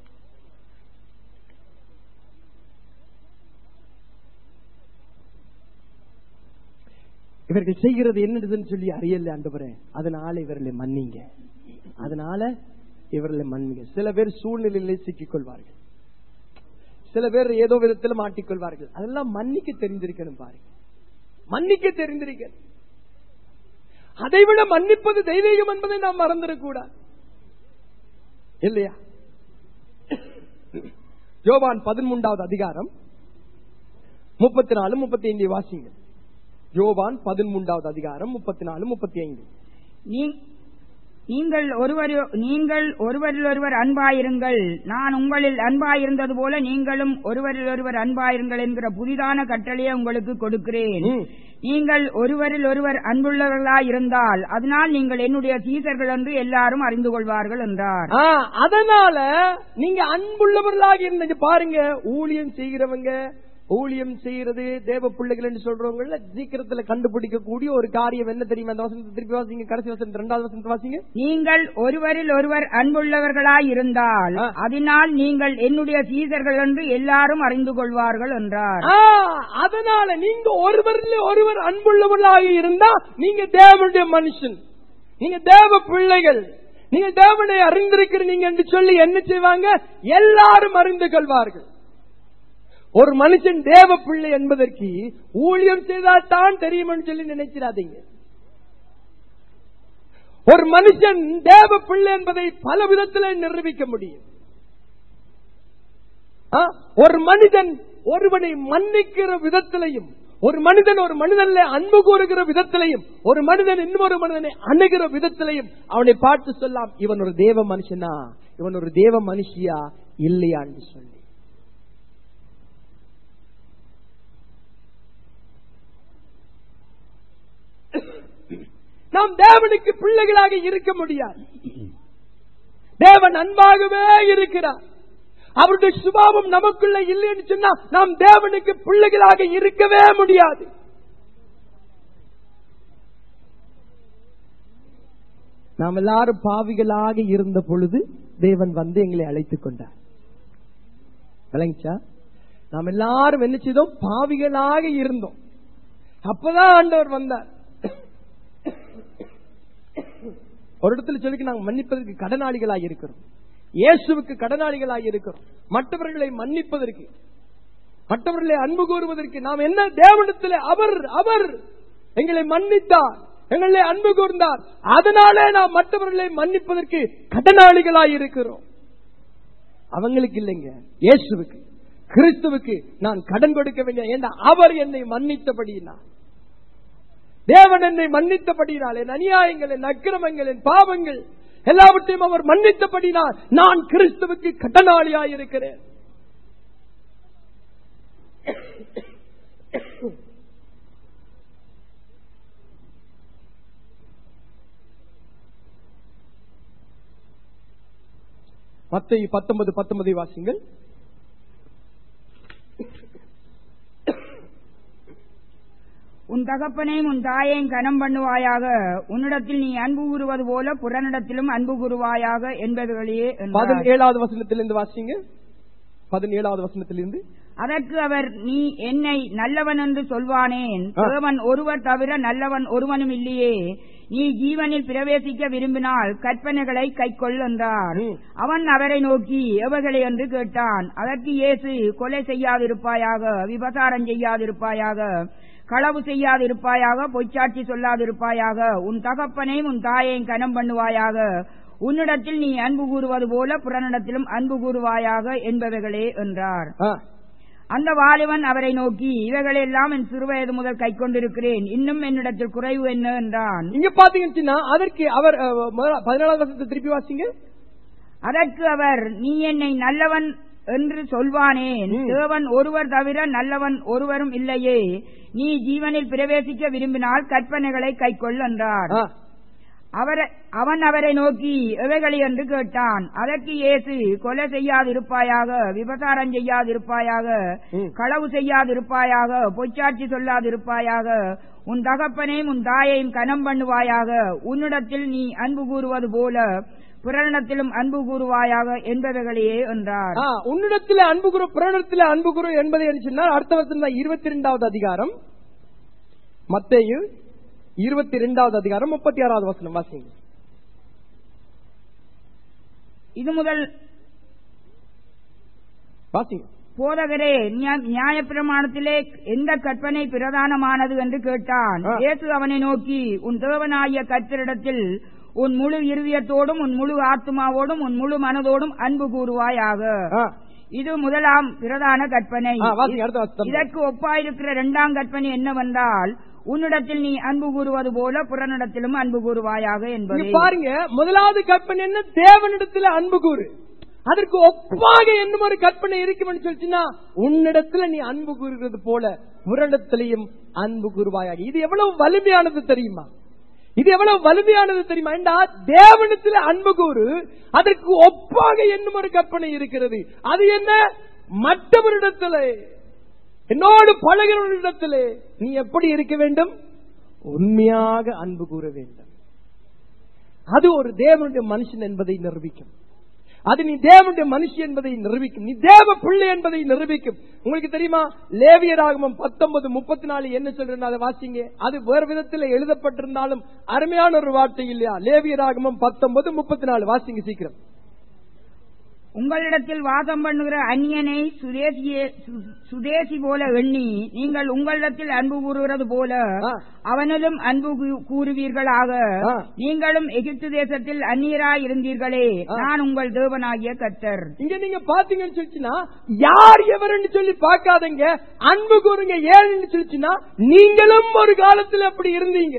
இவர்கள் செய்கிறது என்னதுன்னு சொல்லி அறியல ஆண்டவரே அதனால இவர்களை மன்னிங்க அதனால இவர்களை மன்னிங்க சில பேர் சூழ்நிலையிலே சிக்கிக் கொள்வார்கள் சில பேர் ஏதோ விதத்தில் மாட்டிக்கொள்வார்கள் அதெல்லாம் மன்னிக்க தெரிந்திருக்கணும் பாருங்க மன்னிக்க தெரிந்திருக்கணும் அதைவிட மன்னிப்பது தெய்வீகம் என்பதை நாம் மறந்துடக்கூடாது இல்லையா யோவான் பதிமூன்றாவது அதிகாரம் முப்பத்தி நாலு முப்பத்தி ஐந்து வாசிங்க யோவான் பதிமூன்றாவது அதிகாரம் முப்பத்தி நாலு முப்பத்தி ஐந்து நீ- நீங்கள் ஒருவர் நீங்கள் ஒருவரில் ஒருவர் அன்பாயிருங்கள் நான் உங்களில் அன்பாயிருந்தது போல நீங்களும் ஒருவரில் ஒருவர் அன்பாயிருங்கள் என்கிற புதிதான கட்டளையை உங்களுக்கு கொடுக்கிறேன் ம். நீங்கள் ஒருவரில் ஒருவர் அன்புள்ளவர்களாயிருந்தால் அதனால் நீங்கள் என்னுடைய சீசர்கள் என்று எல்லாரும் அறிந்து கொள்வார்கள் என்றார் ஆ, அதனால நீங்க அன்புள்ளவர்களாக இருந்தீங்க பாருங்க ஊழியம் செய்கிறவங்க ஊழியம் செய்யறது தேவ பிள்ளைகள் என்று சொல்றவங்கள சீக்கிரத்துல கண்டுபிடிக்க கூடிய ஒரு காரியம் என்ன தெரியுமா அந்த வசனத்தை திருப்பி வாசிங்க கடைசி வசனம் ரெண்டாவது வசனத்தை வாசிங்க நீங்கள் ஒருவரில் ஒருவர் அன்புள்ளவர்களாயிருந்தால் ஆ. அதனால் நீங்கள் என்னுடைய சீசர்கள் என்று எல்லாரும் அறிந்து கொள்வார்கள் என்றார் ஆ, அதனால நீங்க ஒருவரில் ஒருவர் அன்புள்ளவர்களாக இருந்தா நீங்க தேவனுடைய மனுஷன் நீங்க தேவ பிள்ளைகள் நீங்க தேவனை அறிந்திருக்கிறீங்க என்று சொல்லி என்ன செய்வாங்க எல்லாரும் அறிந்து கொள்வார்கள் ஒரு மனுஷன் தேவ பிள்ளை என்பதற்கு ஊழியம் செய்தால் தான் தெரியும்னு சொல்லி நினைச்சிடாதீங்க ஒரு மனுஷன் தேவ பிள்ளை என்பதை பல விதத்தில் நிரூபிக்க முடியும் ஆ? ஒரு மனிதன் ஒருவனை மன்னிக்கிற விதத்திலையும் ஒரு மனிதன் ஒரு மனிதன்ல அன்பு கூறுகிற விதத்திலையும் ஒரு மனிதன் இன்னொரு மனிதனை அணுகிற விதத்திலையும் அவனை பார்த்து சொல்லலாம் இவன் ஒரு தேவ மனுஷனா இவன் ஒரு தேவ மனுஷியா இல்லையான்னு சொல்லி நாம் தேவனுக்கு பிள்ளைகளாக இருக்க முடியாது தேவன் அன்பாகவே இருக்கிறார் அவருடைய சுபாவம் நமக்குள்ள இல்லைன்னு சொன்னா நாம் தேவனுக்கு பிள்ளைகளாக இருக்கவே முடியாது நாம் எல்லாரும் பாவிகளாக இருந்த பொழுது தேவன் வந்து எங்களை அழைத்துக் கொண்டார் விளங்கிச்சா நாம் எல்லாரும் என்ன செய்தோம் பாவிகளாக இருந்தோம் அப்பதான் ஆண்டவர் வந்தார் ஒரு இடத்துல சொல்லி நாங்கள் மன்னிப்பதற்கு கடனாளிகளாக இருக்கிறோம் இயேசுவுக்கு கடனாளிகளாக இருக்கிறோம் மற்றவர்களை மன்னிப்பதற்கு மற்றவர்களை அன்பு கூறுவதற்கு நாம் என்ன தேவனத்தில் அவர் அவர் எங்களை மன்னித்தார் எங்களை அன்பு கூர்ந்தார் அதனாலே நாம் மற்றவர்களை மன்னிப்பதற்கு கடனாளிகளாய் இருக்கிறோம் அவங்களுக்கு இல்லைங்க இயேசுவுக்கு கிறிஸ்துவுக்கு நான் கடன் கொடுக்க வேண்டிய ஏன்னா அவர் என்னை மன்னித்தபடியினார் தேவன் என்னை மன்னித்தபடினால் என் அநியாயங்கள் என் அக்கிரமங்கள் என் பாவங்கள் எல்லாவற்றையும் அவர் மன்னித்தபடினால் நான் கிறிஸ்துவுக்கு கடனாளியாய் இருக்கிறேன் மத்திய பத்தொன்பது பத்தொன்பதை வாசிங்கள் உன் தகப்பனையும் உன் தாயையும் கனம் பண்ணுவாயாக உன்னிடத்தில் நீ அன்பு கூறுவது போல புறனிடத்திலும் அன்பு கூறுவாயாக என்பதுகளையே என்றார். பதினேழாவது வசனத்திலிருந்து வாசிங்க பதினேழாவது வசனத்திலிருந்து அதற்கு அவர் நீ என்னை நல்லவன் என்று சொல்வானேன் ஆ. தேவன் ஒருவர் தவிர நல்லவன் ஒருவனும் இல்லையே நீ ஜீவனில் பிரவேசிக்க விரும்பினால் கற்பனைகளை கைக்கொள் என்றார் ம். அவன் அவரை நோக்கி எவைகளை என்று கேட்டான் அதற்கு இயேசு கொலை செய்யாதிருப்பாயாக விபசாரம் செய்யாதிருப்பாயாக களவு செய்யாதிருப்பாயாக பொய்ச்சாட்சி சொல்லாதிருப்பாயாக உன் தகப்பனையும் உன் தாயையும் கனம் பண்ணுவாயாக உன்னிடத்தில் நீ அன்பு கூறுவது போல புறனிடத்திலும் அன்பு கூறுவாயாக என்பவைகளே என்றார் ஆ, அந்த வாலிபன் அவரை நோக்கி இவைகளெல்லாம் என் சிறுவயது முதல் கை கொண்டிருக்கிறேன் இன்னும் என்னிடத்தில் குறைவு என்ன என்றான் இங்க பாத்தீங்கன்னா அதற்கு அவர் அஹ், முதலா- பதினாலாவது வருஷத்தை திருப்பி வாசிங்க அதற்கு அவர் நீ என்னை நல்லவன் என்று சொல்வானேன் ம். தேவன் ஒருவர் தவிர நல்லவன் ஒருவரும் இல்லையே நீ ஜீவனில் பிரவேசிக்க விரும்பினால் கற்பனைகளை கைக்கொள் என்றார் ஆ. அவரை அவன் அவரை நோக்கி எவைகளை என்று கேட்டான் அதற்கு இயேசு கொலை செய்யாதிருப்பாயாக விபசாரம் செய்யாதிருப்பாயாக ம். களவு செய்யாதிருப்பாயாக பொய்ச்சாட்சி சொல்லாதிருப்பாயாக உன் தகப்பனையும் உன் தாயையும் கனம் பண்ணுவாயாக உன்னிடத்தில் நீ அன்பு கூறுவது போல பிறனிடத்திலும் அன்பு கூறுவாயாக என்பவைகளையே என்றார் ஆ, உன்னிடத்திலே அன்பு குரு பிறனிடத்திலே அன்பு குரு என்பதை என்ன சொன்னால் அடுத்த வருஷம் தான் இருபத்தி ரெண்டாவது அதிகாரம் மத்தேயு இருபத்தி ரெண்டாவது அதிகாரம் முப்பத்தி ஆறாவது வசனம் வாசிங்க இது முதல் வாசிங்க போதகரே நியா- நியாயப்பிரமாணத்திலே எந்த கற்பனை பிரதானமானது என்று கேட்டான் ஆ. இயேசு அவனை நோக்கி உன் தேவனாகிய கர்த்தரிடத்தில் உன் முழு இருதயத்தோடும் உன் முழு ஆத்மாவோடும் உன் முழு மனதோடும் அன்பு கூறுவாயாக ஆ, இது முதலாம் பிரதான கற்பனை ஆ, வாசிங்க அடுத்த வசனம் இதற்கு ஒப்பாயிருக்கிற இரண்டாம் கற்பனை என்னவென்றால் உன்னிடத்தில் நீ அன்பு கூறுவது போல புறனிடத்திலும் அன்பு கூறுவாயாக இங்க என்பது பாருங்க முதலாவது கற்பனை என்ன தேவனிடத்துல அன்பு கூறு அதற்கு ஒப்பாக என்னும் ஒரு கற்பனை இருக்கும்னு சொல்லிச்சுன்னா உன்னிடத்துல நீ அன்பு கூறுகிறது போல புறனிடத்திலையும் அன்பு கூறுவாயாக இது எவ்வளவு வலிமையானது தெரியுமா இது எவ்வளவு வலிமையானது தெரியுமா என்றா தேவனிடத்துல அன்பு கூறு அதற்கு ஒப்பாக என்னும் ஒரு கற்பனை இருக்கிறது அது என்ன மற்றவரிடத்திலே என்னோடு பழகிறவரிடத்திலே நீ எப்படி இருக்க வேண்டும் உண்மையாக அன்பு கூற வேண்டும் அது ஒரு தேவனுடைய மனுஷன் என்பதை நிரூபிக்கும் அது நீ தேவனுடைய மனுஷி என்பதை நிரூபிக்கும் நீ தேவ பிள்ளை என்பதை நிரூபிக்கும் உங்களுக்கு தெரியுமா லேவியராகமம் பத்தொன்பது முப்பத்தி நாலு என்ன சொல்றேன் அதை வாசிங்க அது வேறு விதத்தில் எழுதப்பட்டிருந்தாலும் அருமையான ஒரு வார்த்தை இல்லையா லேவியராகமம் பத்தொன்பது முப்பத்தி நாலு வாசிங்க சீக்கிரம் உங்களிடத்தில் வாசம் பண்ணுகிற அந்நியனை சுதேசியே சு- சுதேசி போல எண்ணி நீங்கள் உங்களிடத்தில் அன்பு கூறுகிறது போல ஆ. அவனிலும் அன்பு கூ- கூறுவீர்களாக ஆ. நீங்களும் எகிப்து தேசத்தில் அந்நியராய் இருந்தீர்களே ஆ. நான் உங்கள் தேவனாகிய கர்த்தர் இங்க நீங்க பாத்தீங்கன்னு சொல்லிச்சுன்னா யார் எவருன்னு சொல்லி பார்க்காதீங்க அன்பு கூறுங்க ஏன்னு சொல்லிச்சுன்னா நீங்களும் ஒரு காலத்துல அப்படி இருந்தீங்க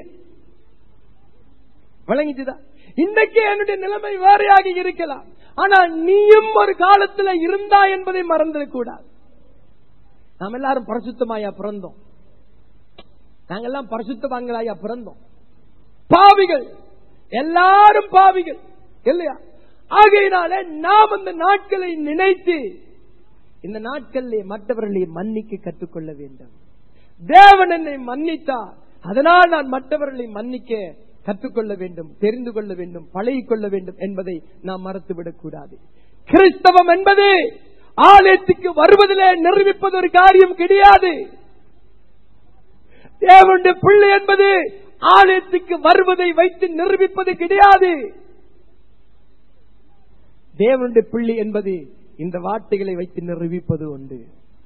விளங்கிச்சுதா இன்றைக்கு என்னுடைய நிலைமை வேறையாக இருக்கலாம் ஆனா நீயும் ஒரு காலத்துல இருந்தா என்பதை மறந்துடக்கூடாது நாம் எல்லாரும் பரிசுத்தமாயா பிறந்தோம் நாங்கெல்லாம் பரிசுத்தவான்களாயா பிறந்தோம் பாவிகள் எல்லாரும் பாவிகள் இல்லையா ஆகையினால நாம் அந்த நாட்களை நினைத்து இந்த நாட்களிலே மற்றவர்களை மன்னிக்க கற்றுக்கொள்ள வேண்டும் தேவன் என்னை மன்னித்தார் அதனால் நான் மற்றவர்களை மன்னிக்க கற்றுக்கொள்ள வேண்டும் தெரிந்து கொள்ள வேண்டும் பழகிக் கொள்ள வேண்டும் என்பதை நாம் மறந்துவிடக் கூடாது கிறிஸ்தவம் என்பது ஆலயத்துக்கு வருவதிலே நிரூபிப்பது ஒரு காரியம் கிடையாது தேவனுடைய பிள்ளை என்பது ஆலயத்துக்கு வருவதை வைத்து நிரூபிப்பது கிடையாது தேவனுடைய பிள்ளை என்பது இந்த வார்த்தைகளை வைத்து நிரூபிப்பது உண்டு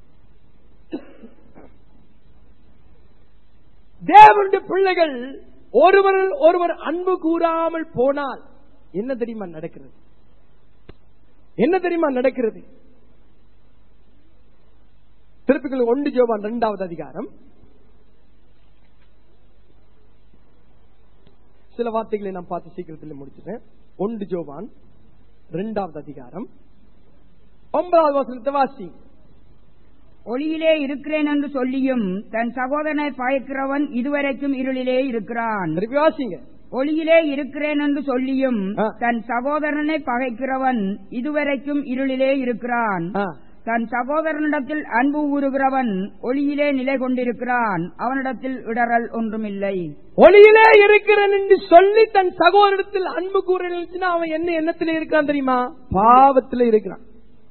தேவனுடைய பிள்ளைகள் ஒருவர் ஒருவர் அன்பு கூறாமல் போனால் என்ன தெரியுமா நடக்கிறது என்ன தெரியுமா நடக்கிறது திருப்பிகள் ஒன்று ஜோவான் இரண்டாவது அதிகாரம் சில வார்த்தைகளை நான் பார்த்து சீக்கிரத்தில் முடிச்சிட்டேன் ஒன்று ஜோவான் இரண்டாவது அதிகாரம் ஒன்பதாவது வசனத்தை வாசி ஒளியிலே இருக்கிறேன் என்று சொல்லியும் தன் சகோதரனை பயக்கிறவன் இதுவரைக்கும் இருளிலே இருக்கிறான் திருப்பி வாசிங்க ஒளியிலே இருக்கிறேன் என்று சொல்லியும் ஆ. தன் சகோதரனை பகைக்கிறவன் இதுவரைக்கும் இருளிலே இருக்கிறான் ஆ. தன் சகோதரனிடத்தில் அன்பு கூறுகிறவன் ஒளியிலே நிலை கொண்டிருக்கிறான் அவனிடத்தில் இடறல் ஒன்றுமில்லை ஒளியிலே இருக்கிறேன் என்று சொல்லி தன் சகோதரத்தில் அன்பு கூறினா அவன் என்ன எண்ணத்துல இருக்கான் தெரியுமா பாவத்துல இருக்கிறான்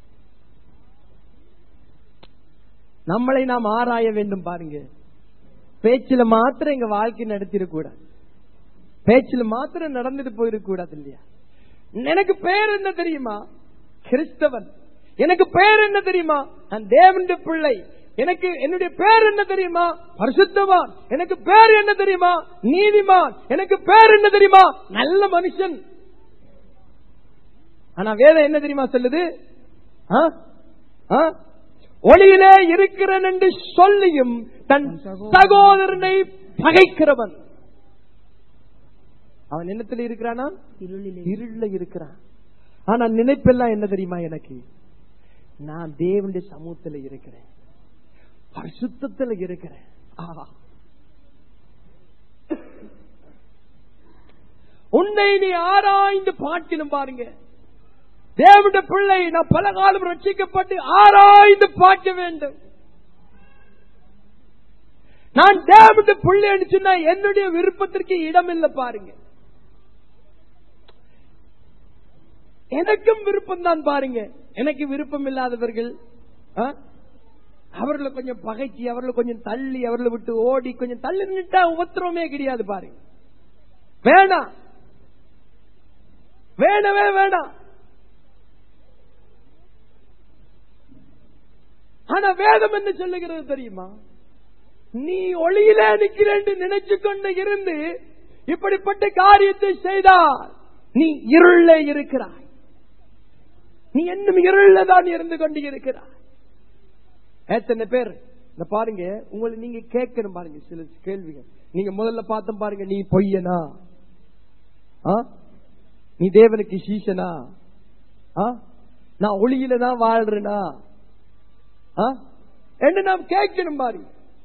நம்மளை நாம் ஆராய வேண்டும் பாருங்க பேச்சில மாத்திரம் எங்க வாழ்க்கை நடத்திடக்கூடாது பேச்சில மாத்திரம் நடந்துட்டு போயிடக்கூடாது இல்லையா எனக்கு பேர் என்ன தெரியுமா கிறிஸ்தவன் எனக்கு பேர் என்ன தெரியுமா நான் தேவனுடைய பிள்ளை எனக்கு என்னுடைய பேர் என்ன தெரியுமா பரிசுத்தவான் எனக்கு பேர் என்ன தெரியுமா நீதிமான் எனக்கு பேர் என்ன தெரியுமா நல்ல மனுஷன் ஆனா வேதம் என்ன தெரியுமா சொல்லுது ஆ? ஆ? ஒளியிலே இருக்கிறேன் என்று சொல்லியும் தன் சகோதரனை பகைக்கிறவன் அவன் என்னத்துல இருக்கிறானா இருளிலே இருள இருக்கிறான் ஆனா நினைப்பெல்லாம் என்ன தெரியுமா எனக்கு நான் தேவனுடைய சமூகத்துல இருக்கிறேன் பரிசுத்தத்துல இருக்கிறேன் ஆஹா. உன்னை நீ ஆராய்ந்து பார்க்கணும் பாருங்க தேவனுடைய பிள்ளை நான் பல காலம் ரட்சிக்கப்பட்டு ஆராய்ந்து பார்க்க வேண்டும் நான் தேவனுடைய பிள்ளைன்னு சொன்னா என்னுடைய விருப்பத்திற்கு இடம் இல்லை பாருங்க எனக்கும் விருப்பம் தான் பாருங்க எனக்கு விருப்பம் இல்லாதவர்கள் ஆ? அவர்களை கொஞ்சம் பகைச்சி அவர்களை கொஞ்சம் தள்ளி அவர்களை விட்டு ஓடி கொஞ்சம் தள்ளி நிட்டா உபத்திரமே கிடையாது பாருங்க வேணாம் வேணவே வேணாம் ஆனா வேதம் என்ன சொல்லுகிறது தெரியுமா நீ ஒளியில நிக்கிறேன்னு நினைச்சு கொண்டு இருந்து இப்படிப்பட்ட காரியத்தை செய்தால் நீ இருள இருக்கிறாய் நீ இன்னும் இருள தான் இருந்து கொண்டு இருக்கிறாய் எத்தனை பேர் இந்த பாருங்க உங்களை நீங்க கேட்கணும் பாருங்க சில கேள்விகள் நீங்க முதல்ல பார்த்த பாருங்க நீ பொய்யனா ஆ? நீ தேவனுக்கு சீசனா ஆ? நான் ஒளியில தான் வாழ்றேனா ஆ? என்று நாம் கேட்கணும் பாருங்க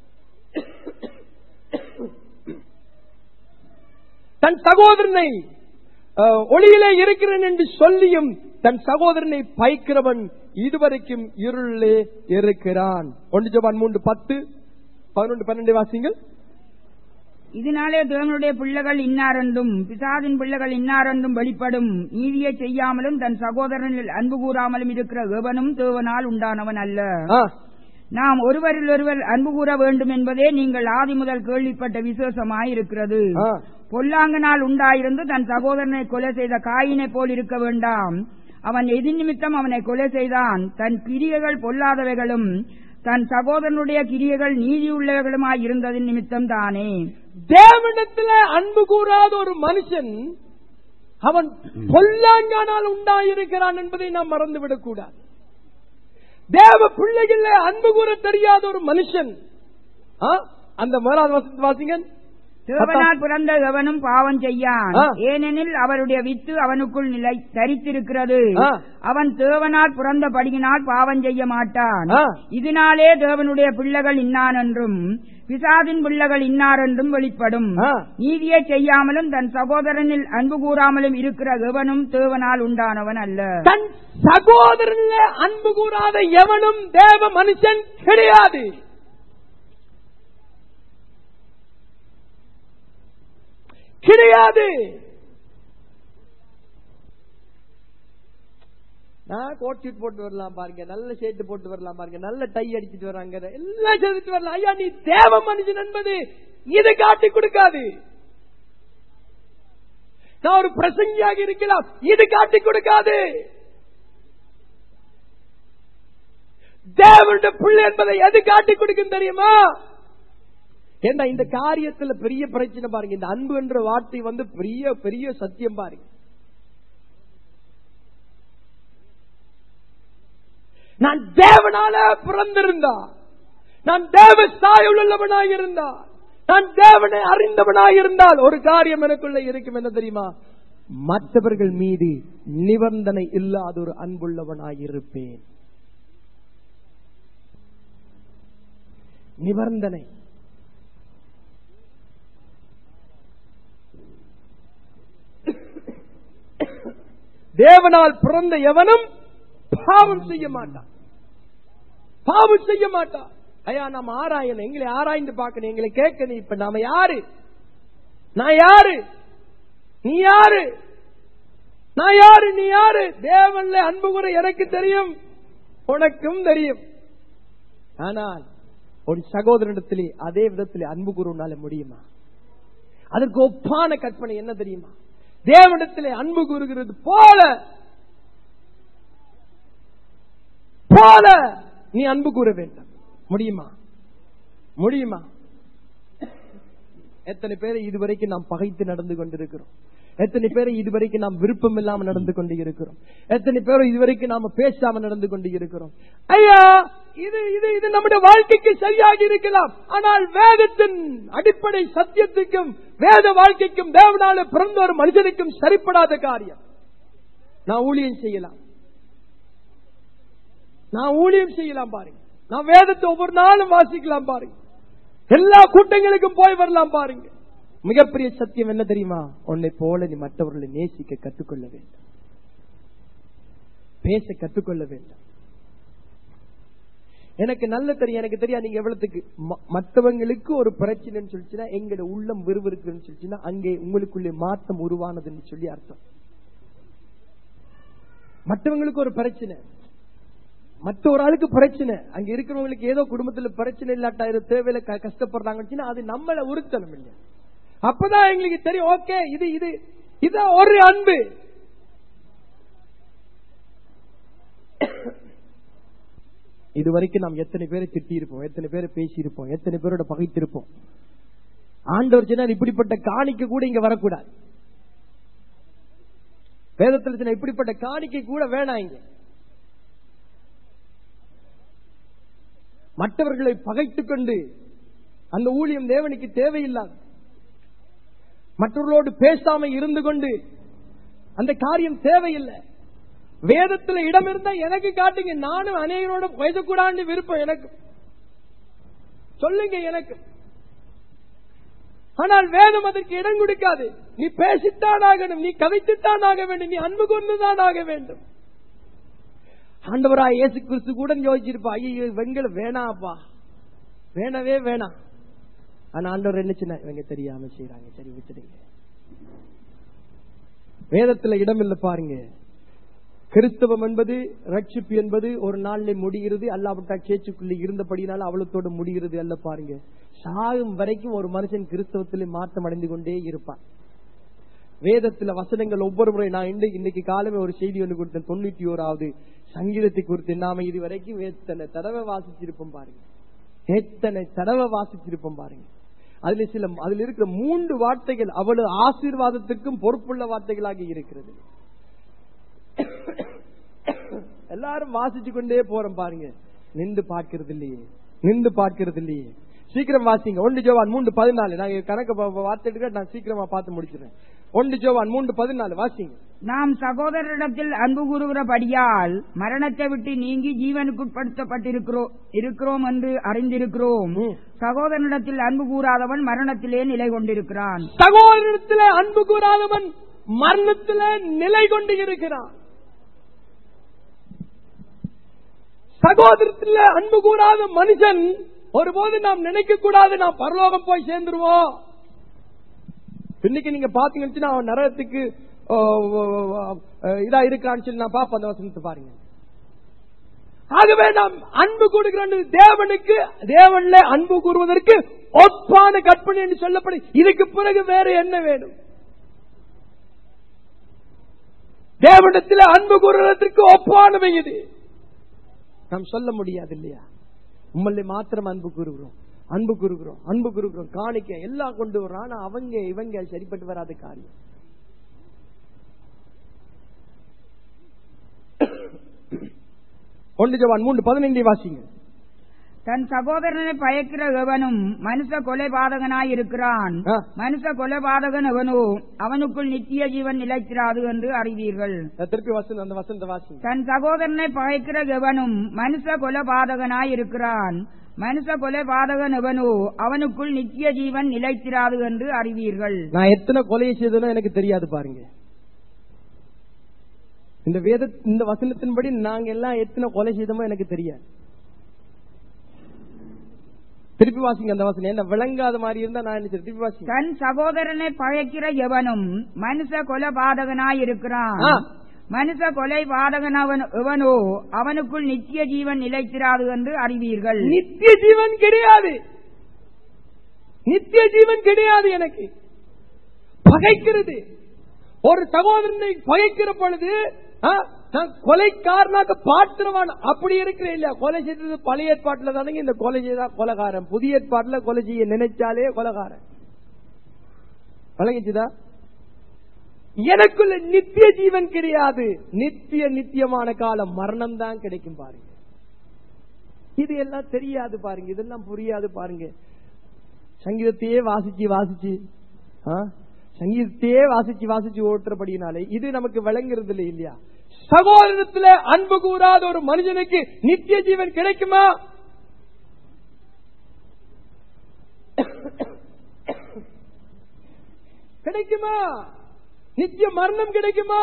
தன் சகோதரனை அஹ், ஒளியிலே இருக்கிறேன் என்று சொல்லியும் தன் சகோதரனை பைக்கிறவன் இதுவரைக்கும் இருளிலே இருக்கிறான் ஒன்று ஜபான் மூன்று பத்து பதினொன்று பன்னெண்டு வாசிங்கள் இதனாலே தேவனுடைய பிள்ளைகள் இன்னாரென்றும் பிசாதின் பிள்ளைகள் இன்னாரென்றும் வெளிப்படும் நீதியை செய்யாமலும் தன் சகோதரனில் அன்பு கூறாமலும் இருக்கிற எவனும் தேவனால் உண்டானவன் அல்ல ஆ, நாம் ஒருவரில் ஒருவர் அன்பு கூற வேண்டும் என்பதே நீங்கள் ஆதி முதல் கேள்விப்பட்ட விசேஷமாய் இருக்கிறது ஆ. பொல்லாங்கனால் உண்டாயிருந்து தன் சகோதரனை கொலை செய்த காயினை போல் இருக்க வேண்டாம் அவன் எதி நிமித்தம் அவனை கொலை செய்தான் தன் கிரியைகள் பொல்லாதவைகளும் தன் சகோதரனுடைய கிரியைகள் நீதியுள்ளவைகளுமாய் இருந்ததின் நிமித்தம் தானே தேவனிடத்துல அன்பு கூறாத ஒரு மனுஷன் அவன் பொல்லாங்கானால் உண்டாயிருக்கிறான் என்பதை நாம் மறந்துவிடக் கூடாது தேவ பிள்ளைகள அன்பு கூற தெரியாத ஒரு மனுஷன் ஆ? அந்த முதலாவது வசனத்தை வாசிங்க தேவனால் பிறந்த எவனும் பாவம் செய்யான் ஆ. ஏனெனில் அவருடைய வித்து அவனுக்குள் நிலை தரித்திருக்கிறது ஆ. அவன் தேவனால் பிறந்தபடியினால் பாவம் செய்ய மாட்டான் ஆ. இதனாலே தேவனுடைய பிள்ளைகள் இன்னான் என்றும் பிசாதின் பிள்ளைகள் இன்னார் என்றும் வெளிப்படும் ஆ. நீதியை செய்யாமலும் தன் சகோதரனில் அன்பு கூறாமலும் இருக்கிற எவனும் தேவனால் உண்டானவன் அல்ல தன் சகோதரன்ல அன்பு கூறாத எவனும் தேவ மனுஷன் கிடையாது கிடையாது நான் கோட் ஷீட் போட்டு வரலாம் பாருங்க நல்ல ஷர்ட் போட்டு வரலாம் பாருங்க நல்ல டை அடிச்சிட்டு வராங்க எல்லாம் செஞ்சுட்டு வரலாம் ஐயா நீ தேவ மனுஷன் என்பது இதை காட்டி கொடுக்காது நான் ஒரு பிரசங்கியாக இருக்கலாம் இது காட்டி கொடுக்காது தேவனுடைய பிள்ளை என்பதை எது காட்டி கொடுக்கும் தெரியுமா ஏண்டா இந்த காரியத்துல பெரிய பிரச்சனை பாருங்க இந்த அன்பு என்ற வார்த்தை வந்து பெரிய பெரிய சத்தியம் பாருங்க நான் தேவனால பிறந்திருந்தா நான் தேவ சாயுள்ளவனாக இருந்தா நான் தேவனை அறிந்தவனாக இருந்தால் ஒரு காரியம் எனக்குள்ள இருக்கும் என்ன தெரியுமா மற்றவர்கள் மீது நிபந்தனை இல்லாத ஒரு அன்புள்ளவனாக இருப்பேன் நிபந்தனை தேவனால் பிறந்த எவனும் பாவம் செய்ய மாட்டான் பாவம் செய்ய மாட்டான் ஐயா நாம் ஆராயணும் எங்களை ஆராய்ந்து பார்க்கணும் எங்களை கேட்கணும் இப்ப நாம யாரு நான் யாரு நீ யாரு நான் யாரு நீ யாரு தேவன்ல அன்பு கூற எனக்கு தெரியும் உனக்கும் தெரியும் ஆனால் ஒரு சகோதரனிடத்திலே அதே விதத்திலே அன்பு கூறுனால முடியுமா அதற்கு ஒப்பான கற்பனை என்ன தெரியுமா தேவனிடத்திலே அன்பு கூறுகிறது போல போல நீ அன்பு கூற வேண்டும் முடியுமா முடியுமா எத்தனை பேரை இதுவரைக்கும் நாம் பகைத்து நடந்து கொண்டிருக்கிறோம் எத்தனை பேரை இதுவரைக்கும் நாம் விருப்பம் இல்லாம நடந்து கொண்டு இருக்கிறோம் எத்தனை பேரை இதுவரைக்கும் நாம பேசாம நடந்து கொண்டு இருக்கிறோம் ஐயா இது இது இது நம்முடைய வாழ்க்கைக்கு சரியாக இருக்கலாம் ஆனால் வேதத்தின் அடிப்படை சத்தியத்துக்கும் வேத வாழ்க்கைக்கும் தேவனால பிறந்த ஒரு மனிதனுக்கும் சரிப்படாத காரியம் நான் ஊழியம் செய்யலாம் நான் ஊழியம் செய்யலாம் பாருங்க நான் வேதத்தை ஒவ்வொரு நாளும் வாசிக்கலாம் பாருங்க எல்லா கூட்டங்களுக்கும் போய் வரலாம் பாருங்க மிகப்பெரிய சத்தியம் என்ன தெரியுமா உன்னை போல நீ மற்றவர்களை நேசிக்க கற்றுக்கொள்ள வேண்டும் பேச கற்றுக்கொள்ள வேண்டும் எனக்கு நல்ல தெரியும் எனக்கு தெரியும் நீங்க எவ்வளவுக்கு ம- மத்தவங்களுக்கு ஒரு பிரச்சனைன்னு சொல்லிச்சுன்னா எங்கட உள்ளம் விறுவிறுக்குன்னு சொல்லிச்சுன்னா அங்கே உங்களுக்குள்ளே மாற்றம் உருவானதுன்னு சொல்லி அர்த்தம் மற்றவங்களுக்கு ஒரு பிரச்சனை மற்ற ஒரு ஆளுக்கு பிரச்சனை அங்க இருக்கிறவங்களுக்கு ஏதோ குடும்பத்துல பிரச்சனை இல்லாட்டா ஏதோ தேவையில க- கஷ்டப்படுறாங்கன்னு சொன்னா அது நம்மள உறுத்தணும் இல்ல அப்பதான் எங்களுக்கு தெரியும் ஓகே இது இது இதான் ஒரு அன்பு இது வரைக்கும் நாம் எத்தனை பேரை திட்டி இருப்போம் எத்தனை பேரை பேசி இருப்போம் எத்தனை பேரோட பகைத்திருப்போம் ஆண்டவர் சொன்னார் இப்படிப்பட்ட காணிக்க கூட இங்க வரக்கூடாது வேதத்தில் சொன்ன இப்படிப்பட்ட காணிக்கை கூட வேணாம் இங்க மற்றவர்களை பகைத்துக் கொண்டு அந்த ஊழியம் தேவனுக்கு தேவையில்லாது மற்றவர்களோடு பேசாம இருந்து கொண்டு அந்த காரியம் தேவையில்லை வேதத்துல இடம் இருந்தா எனக்கு காட்டுங்க நானும் அநேகரோட பேசக்கூடாது விருப்பம் எனக்கு சொல்லுங்க எனக்கு ஆனால் வேதம் அதற்கு இடம் கொடுக்காது நீ பேசித்தான் ஆகணும் நீ கதைத்துத்தான் ஆக வேண்டும் நீ அன்பு கொண்டுதான் ஆக வேண்டும் ஆண்டவரா இயேசு கிறிஸ்து கூட யோசிச்சிருப்பா ஐயோ இவங்கள வேணாப்பா வேணவே வேணாம் ஆனா ஆண்டவர் என்ன சொன்ன இவங்க தெரியாம செய்யறாங்க சரி விட்டுடுங்க வேதத்துல இடம் இல்லை பாருங்க கிறிஸ்தவம் என்பது ரட்சிப்பு என்பது ஒரு நாள்ல முடிகிறது அல்லாவிட்டா கேச்சுக்குள்ள இருந்தபடினால அவளத்தோட முடிகிறது அல்ல பாருங்க சாகும் வரைக்கும் ஒரு மனுஷன் கிறிஸ்தவத்திலே மாற்றம் அடைந்து கொண்டே இருப்பான் வேதத்துல வசனங்கள் ஒவ்வொரு முறை நான் இன்னைக்கு இன்னைக்கு காலமே ஒரு செய்தி ஒன்று கொடுத்தேன் தொண்ணூத்தி ஓராவது சங்கீதத்தை குறித்து நாம இது வரைக்கும் எத்தனை தடவை வாசிச்சிருப்போம் பாருங்க எத்தனை தடவை வாசிச்சிருப்போம் பாருங்க அதுல சில அதுல இருக்கிற மூன்று வார்த்தைகள் அவ்வளவு ஆசீர்வாதத்துக்கும் பொறுப்புள்ள வார்த்தைகளாக இருக்கிறது எல்லாரும் வாசிச்சு கொண்டே போறோம் பாருங்க நின்று பார்க்கிறது இல்லையே நின்று பார்க்கிறது இல்லையே சீக்கிரம் வாசிங்க ஒன்று ஜோவான் மூன்று பதினாலு நான் கணக்கு வார்த்தை எடுக்க நான் சீக்கிரமா பார்த்து முடிச்சிடுறேன் ஒன்று ஜோவான் மூன்று பதினாலு வாசிங்க நாம் சகோதரரிடத்தில் அன்பு கூறுகிறபடியால் மரணத்தை விட்டு நீங்கி ஜீவனுக்குட்படுத்தப்பட்டிருக்கிறோம் இருக்கிறோம் என்று அறிந்திருக்கிறோம் ம். சகோதரனிடத்தில் அன்பு கூறாதவன் மரணத்திலே நிலை கொண்டிருக்கிறான் சகோதரத்திலே அன்பு கூறாதவன் மரணத்திலே நிலை கொண்டு இருக்கிறான் சகோதரத்தில் அன்பு கூறாத மனுஷன் ஒருபோது நாம் நினைக்க கூடாது நாம் பரலோகம் போய் சேர்ந்துருவோம் இன்னைக்கு நீங்க பாத்தீங்கன்னா அவன் நரகத்துக்கு ஓ, ஓ, ஓ, ஓ, இதா இருக்கான்னு சொல்லி நான் பாப்பேன் அந்த வசனத்தை பாருங்க ஆகவே நாம் அன்பு கொடுக்கிறோம் தேவனுக்கு தேவன்ல அன்பு கூறுவதற்கு ஒப்பான கற்பனை என்று சொல்லப்படும் இதுக்கு பிறகு வேற என்ன வேணும் தேவனிடத்தில் அன்பு கூறுவதற்கு ஒப்பானவை இது நாம் சொல்ல முடியாது இல்லையா உம்மல்ல மாத்திரம் அன்பு கூறுகிறோம் அன்பு கூறுகிறோம் அன்பு கூறுகிறோம் காணிக்க எல்லாம் கொண்டு வர்றோம் ஆனா அவங்க இவங்க சரிப்பட்டு வராத காரியம் ஒன்று ஜவான் மூன்று பதினைந்து வாசிங்க தன் சகோதரனை பயக்கிற எவனும் மனுஷ கொலைபாதகனாய் இருக்கிறான் ஆ. மனுஷ கொலைபாதகன் எவனோ அவனுக்குள் நித்திய ஜீவன் நிலைத்திராது என்று அறிவீர்கள் நான் திருப்பி வசனம் அந்த வசனத்தை வாசிங்க தன் சகோதரனை பகைக்கிற எவனும் மனுஷ கொலைபாதகனாய் இருக்கிறான் மனுஷ கொலைபாதகன் எவனோ அவனுக்குள் நித்திய ஜீவன் நிலைத்திராது என்று அறிவீர்கள் நான் எத்தனை கொலையை செய்தனோ எனக்கு தெரியாது பாருங்க இந்த வேத இந்த வசனத்தின்படி நாங்க எல்லாம் எத்தனை கொலை செய்தோமோ எனக்கு தெரியாது திருப்பி வாசிங்க அந்த வசனம் என்ன விளங்காத மாதிரி இருந்தா நான் என்ன செய்றது? திருப்பி வாசிங்க தன் சகோதரனை பகைக்கிற எவனும் மனுஷ கொலைபாதகனாய் இருக்கிறான் ஆ. மனுஷ கொலைபாதகன் அவன் எவனோ அவனுக்குள் நித்திய ஜீவன் நிலைத்திராது என்று அறிவீர்கள் நித்திய ஜீவன் கிடையாது நித்திய ஜீவன் கிடையாது எனக்கு பகைக்கிறது ஒரு சகோதரனை பகைக்கிற பொழுது ஆ, நான் கொலைக்காரனாக பாத்திரவான் அப்படி இருக்கிறேன் இல்லையா கொலை செய்தது பழைய ஏற்பாட்டுல தானே இந்த கொலை செய்தா கொலைகாரன் புதிய ஏற்பாட்டுல கொலை செய்ய நினைச்சாலே கொலைகாரன் வழங்கிச்சுதா எனக்குள்ள நித்திய ஜீவன் கிடையாது நித்திய நித்தியமான காலம் மரணம் தான் கிடைக்கும் பாருங்க இது எல்லாம் தெரியாது பாருங்க இதெல்லாம் புரியாது பாருங்க சங்கீதத்தையே வாசிச்சு வாசிச்சு ஆ? சங்கீதத்தையே வாசிச்சு வாசிச்சு ஓட்டுறபடினாலே இது நமக்கு விளங்குறது இல்லை இல்லையா சகோதரத்துல அன்பு கூறாத ஒரு மனுஷனுக்கு நித்திய ஜீவன் கிடைக்குமா கிடைக்குமா நித்திய மரணம் கிடைக்குமா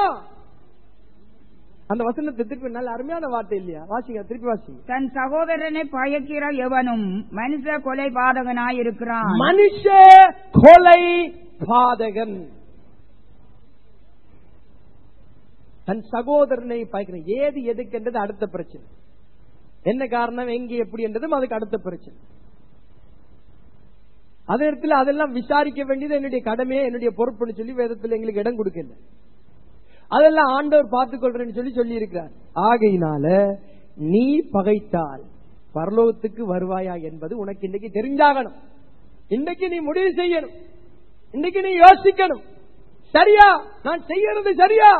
அந்த வசனத்தை திருப்பி நல்ல அருமையான வார்த்தை இல்லையா வாசிங்க திருப்பி வாசிங்க தன் சகோதரனை பயக்கிற எவனும் மனுஷ கொலை பாதகனாய் இருக்கிறான் மனுஷ கொலை பாதகன் தன் சகோதரனை பாய்க்கிறேன் ஏது எதுக்குன்றது அடுத்த பிரச்சனை என்ன காரணம் எங்க எப்படி என்றதும் அதுக்கு அடுத்த பிரச்சனை அதே இடத்துல அதெல்லாம் விசாரிக்க வேண்டியது என்னுடைய கடமையே என்னுடைய பொறுப்புன்னு சொல்லி வேதத்தில் எங்களுக்கு இடம் கொடுக்கல அதெல்லாம் ஆண்டவர் பார்த்துக் கொள்றேன்னு சொல்லி சொல்லி இருக்கிறார் ஆகையினால நீ பகைத்தால் பரலோகத்துக்கு வருவாயா என்பது உனக்கு இன்னைக்கு தெரிஞ்சாகணும் இன்னைக்கு நீ முடிவு செய்யணும் இன்னைக்கு நீ யோசிக்கணும் சரியா நான் செய்யறது சரியா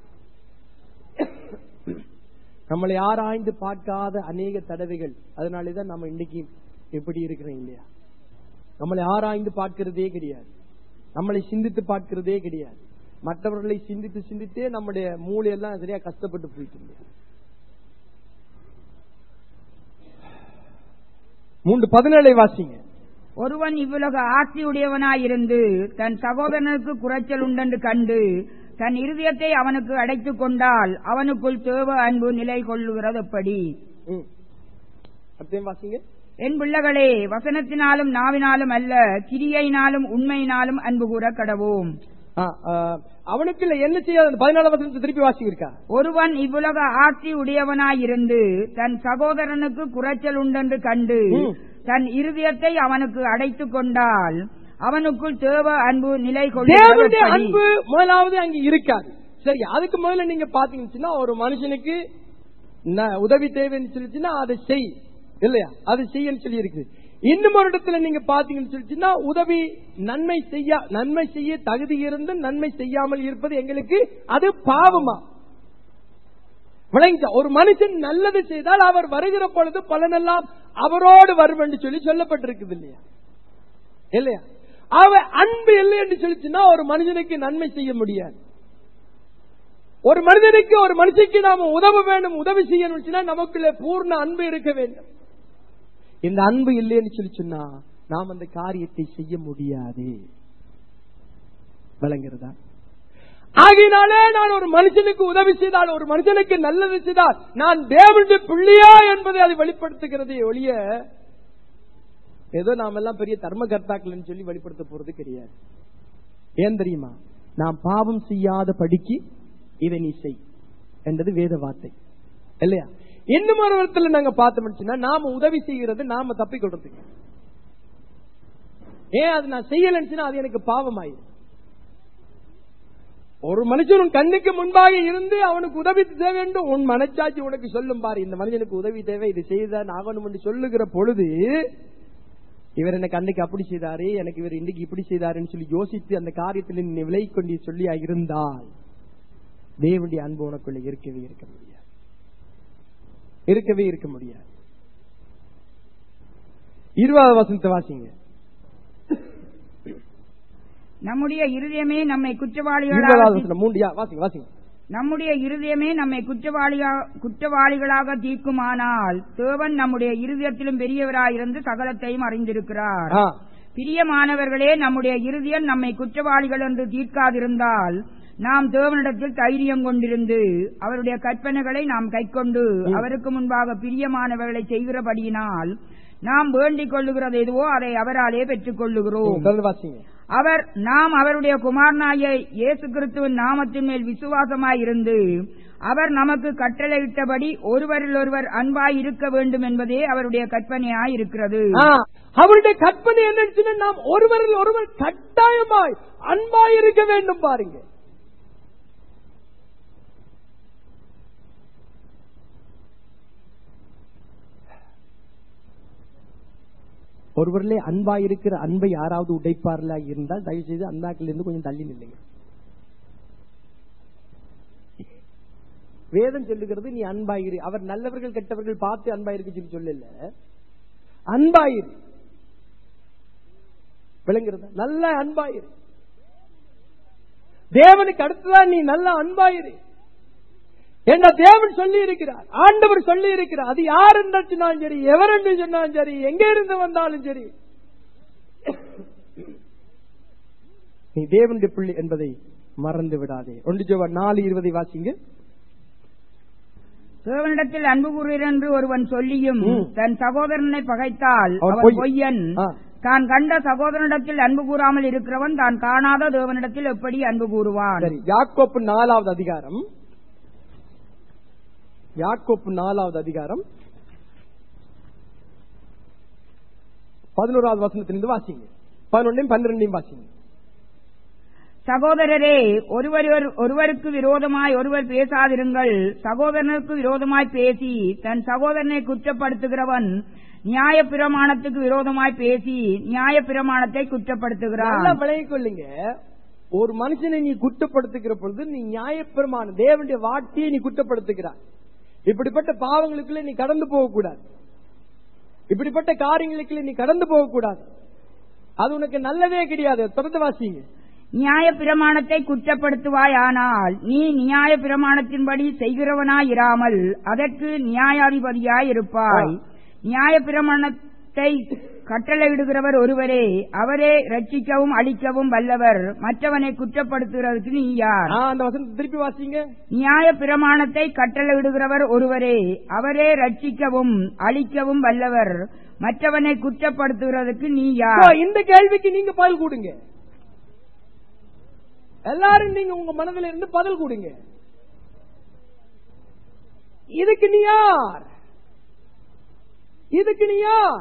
நம்மளை ஆராய்ந்து பார்க்காத அநேக தடவைகள் அதனாலதான் நம்ம இன்னைக்கு எப்படி இருக்கிறோம் இல்லையா நம்மளை ஆராய்ந்து பார்க்கிறதே கிடையாது நம்மளை சிந்தித்து பார்க்கிறதே கிடையாது மற்றவர்களை சிந்தித்து சிந்தித்தே நம்முடைய மூளையெல்லாம் சரியா கஷ்டப்பட்டு போயிட்டு இல்லையா மூன்று பதினேழை வாசிங்க ஒருவன் இவ்வுலக ஆட்சியுடையவனாயிருந்து தன் சகோதரனுக்கு குறைச்சல் உண்டென்று கண்டு தன் இருதயத்தை அவனுக்கு அடைத்துக் கொண்டால் அவனுக்குள் தேவ அன்பு நிலை கொள்ளுகிறது எப்படி ம். அடுத்தையும் வாசிங்க என் பிள்ளைகளே வசனத்தினாலும் நாவினாலும் அல்ல கிரியையினாலும் உண்மையினாலும் அன்பு கூற கடவோம் ஆ, ஆ, அவனுக்கு இல்ல என்ன செய்யாது பதினாலாம் வசனத்தை திருப்பி வாசிங்க இருக்கா ஒருவன் இவ்வுலக ஆட்சி உடையவனாயிருந்து தன் சகோதரனுக்கு குறைச்சல் உண்டென்று கண்டு ம். தன் இருதயத்தை அவனுக்கு அடைத்துக் கொண்டால் அவனுக்குள் தேவ அன்பு நிலை தேவனுடைய கொள்ளுகிறது அன்பு முதலாவது அங்க இருக்காது சரி அதுக்கு முதல்ல நீங்க பாத்தீங்கன்னா ஒரு மனுஷனுக்கு ந- உதவி தேவைன்னு சொல்லிச்சுன்னா அதை செய் இல்லையா அது செய்யன்னு சொல்லி இருக்குது இன்னும் ஒரு இடத்துல நீங்க பாத்தீங்கன்னு சொல்லிச்சுன்னா உதவி நன்மை செய்ய நன்மை செய்ய தகுதி இருந்து நன்மை செய்யாமல் இருப்பது எங்களுக்கு அது பாவமா விளங்க ஒரு மனுஷன் நல்லது செய்தால் அவர் வருகிற பொழுது பலனெல்லாம் அவரோடு வரும் என்று சொல்லி சொல்லப்பட்டிருக்குது இல்லையா இல்லையா அவ அன்பு இல்லை என்று சொல்லிச்சுன்னா ஒரு மனுஷனுக்கு நன்மை செய்ய முடியாது ஒரு மனிதனுக்கு ஒரு மனுஷனுக்கு நாம உதவ வேண்டும் உதவி செய்யணும் சொன்னா நமக்குள்ள பூர்ண அன்பு இருக்க வேண்டும் இந்த அன்பு இல்லைன்னு சொல்லி சொன்னா நாம் அந்த காரியத்தை செய்ய முடியாது விளங்குறதா ஆகையினாலே நான் ஒரு மனுஷனுக்கு உதவி செய்தால் ஒரு மனுஷனுக்கு நல்லது செய்தால் நான் தேவனுடைய பிள்ளையா என்பதை அது வெளிப்படுத்துகிறதே ஒழிய ஏதோ நாம எல்லாம் பெரிய தர்ம கர்த்தாக்கள் சொல்லி வெளிப்படுத்த போறது கிடையாது ஏன் தெரியுமா நாம் பாவம் செய்யாத படிக்கு இதை நீ செய் என்றது வேத வார்த்தை இல்லையா இன்னும் ஒரு விதத்துல நாங்க பார்த்தோம்னா நாம உதவி செய்கிறது நாம தப்பிக்கொள்றதுக்கு ஏன் அது நான் செய்யலன்னு அது எனக்கு பாவமாயிரு ஒரு மனுஷன் உன் கண்ணுக்கு முன்பாக இருந்து அவனுக்கு உதவி தேவை வேண்டும் உன் மனச்சாட்சி உனக்கு சொல்லும் பாரு இந்த மனிதனுக்கு உதவி தேவை இது செய்தான் ஆகணும் என்று சொல்லுகிற பொழுது இவர் எனக்கு அன்னைக்கு அப்படி செய்தாரு எனக்கு இவர் இன்னைக்கு இப்படி செய்தாருன்னு சொல்லி யோசித்து அந்த காரியத்தில் நீ விலகி கொண்டு சொல்லியா இருந்தால் தேவனுடைய அன்பு உனக்குள்ள இருக்கவே இருக்க முடியாது இருக்கவே இருக்க முடியாது இருபதாவது வசனத்தை வாசிங்க நம்முடைய இருதயமே நம்மை இருபதாவது குற்றவாளிகளாக வசனம் மூன்று யா, வாசிங்க வாசிங்க நம்முடைய இருதயமே நம்மை குற்றவாளியா குற்றவாளிகளாக தீர்க்குமானால் தேவன் நம்முடைய இருதயத்திலும் பெரியவராயிருந்து சகலத்தையும் அறிந்திருக்கிறார் ஆ. பிரியமானவர்களே நம்முடைய இருதயம் நம்மை குற்றவாளிகள் என்று தீர்க்காதிருந்தால் நாம் தேவனிடத்தில் தைரியம் கொண்டிருந்து அவருடைய கற்பனைகளை நாம் கைக்கொண்டு அவருக்கு முன்பாக பிரியமானவர்களை செய்கிறபடியினால் நாம் வேண்டிக் கொள்ளுகிறது எதுவோ அதை அவராலே பெற்றுக் கொள்ளுகிறோம் தொடர்ந்து வாசிங்க அவர் நாம் அவருடைய குமாரனாய இயேசு கிறிஸ்துவின் நாமத்தின் மேல் விசுவாசமாய் இருந்து அவர் நமக்கு கட்டளையிட்டபடி ஒருவரில் ஒருவர் அன்பாய் இருக்க வேண்டும் என்பதே அவருடைய கற்பனையாய் இருக்கிறது ஆ, அவருடைய கற்பனை என்னன்னு சொன்னா, நாம் ஒருவரில் ஒருவர் கட்டாயமாய் அன்பாய் இருக்க வேண்டும் பாருங்க ஒருவரிலே அன்பாய் இருக்கிற அன்பை யாராவது உடைப்பார்களா இருந்தால் தயவு செய்து அந்தாக்கில் இருந்து கொஞ்சம் தள்ளி நில்லுங்க வேதம் சொல்லுகிறது நீ அன்பாயிரு அவர் நல்லவர்கள் கெட்டவர்கள் பார்த்து அன்பாயிருக்கு சொல்லி சொல்லல அன்பாயிரு விளங்குறதா நல்ல அன்பாயிரு தேவனுக்கு அடுத்துதான் நீ நல்ல அன்பாயிரு என்ன தேவன் சொல்லி இருக்கிறார் ஆண்டவர் சொல்லி இருக்கிறார் அது யார் என்று சொன்னாலும் சரி எவர் என்று சொன்னாலும் சரி எங்க இருந்து வந்தாலும் சரி நீ தேவனுடைய பிள்ளை என்பதை மறந்து விடாதே ஒன்று ஜோவா நாலு இருபதை வாசிங்க தேவனிடத்தில் அன்பு கூறுகிறேன் என்று ஒருவன் சொல்லியும் ம். தன் சகோதரனை பகைத்தால் அவன் அவன் பொய். பொய்யன் ஆ. தான் கண்ட சகோதரனிடத்தில் அன்பு கூறாமல் இருக்கிறவன் தான் காணாத தேவனிடத்தில் எப்படி அன்பு கூறுவான் சரி யாக்கோப்பு நாலாவது அதிகாரம் யாக்கோப்பு நாலாவது அதிகாரம் பதினோராவது வசனத்திலிருந்து வாசிங்க பதினொன்னையும் பன்னிரெண்டையும் வாசிங்க சகோதரரே ஒருவர் ஒருவருக்கு விரோதமாய் ஒருவர் பேசாதிருங்கள் சகோதரனுக்கு விரோதமாய் பேசி தன் சகோதரனை குற்றப்படுத்துகிறவன் நியாய பிரமாணத்துக்கு விரோதமாய் பேசி நியாய பிரமாணத்தை நல்லா குற்றப்படுத்துகிறான் விளங்கிக் கொள்ளுங்க ஒரு மனுஷனை நீ குற்றப்படுத்துகிற பொழுது நீ நியாயப்பிரமான தேவனுடைய வார்த்தையை நீ குற்றப்படுத்துகிறாய் இப்படிப்பட்ட பாவங்களுக்குள்ள நீ கடந்து போகக்கூடாது இப்படிப்பட்ட காரியங்களுக்குள்ள நீ கடந்து போகக்கூடாது அது உனக்கு நல்லதே கிடையாது தொடர்ந்து வாசிங்க நியாய பிரமாணத்தை குற்றப்படுத்துவாயானால் நீ நியாய பிரமாணத்தின்படி செய்கிறவனாயிராமல் அதற்கு நியாயாதிபதியாய் இருப்பாய் ஆ. நியாய பிரமாணத்தை கட்டளையிடுகிறவர் ஒருவரே அவரே ரட்சிக்கவும் அழிக்கவும் வல்லவர் மற்றவனை குற்றப்படுத்துகிறதுக்கு நீ யார் ஆ, அந்த வசனத்தை திருப்பி வாசிங்க நியாய பிரமாணத்தை கட்டளையிடுகிறவர் ஒருவரே அவரே ரட்சிக்கவும் அழிக்கவும் வல்லவர் மற்றவனை குற்றப்படுத்துகிறதுக்கு நீ So, யார் இந்த கேள்விக்கு நீங்க பதில் கொடுங்க எல்லாரும் நீங்க உங்க மனதில் இருந்து பதில் கொடுங்க இதுக்கு நீ யார் இதுக்கு நீ யார்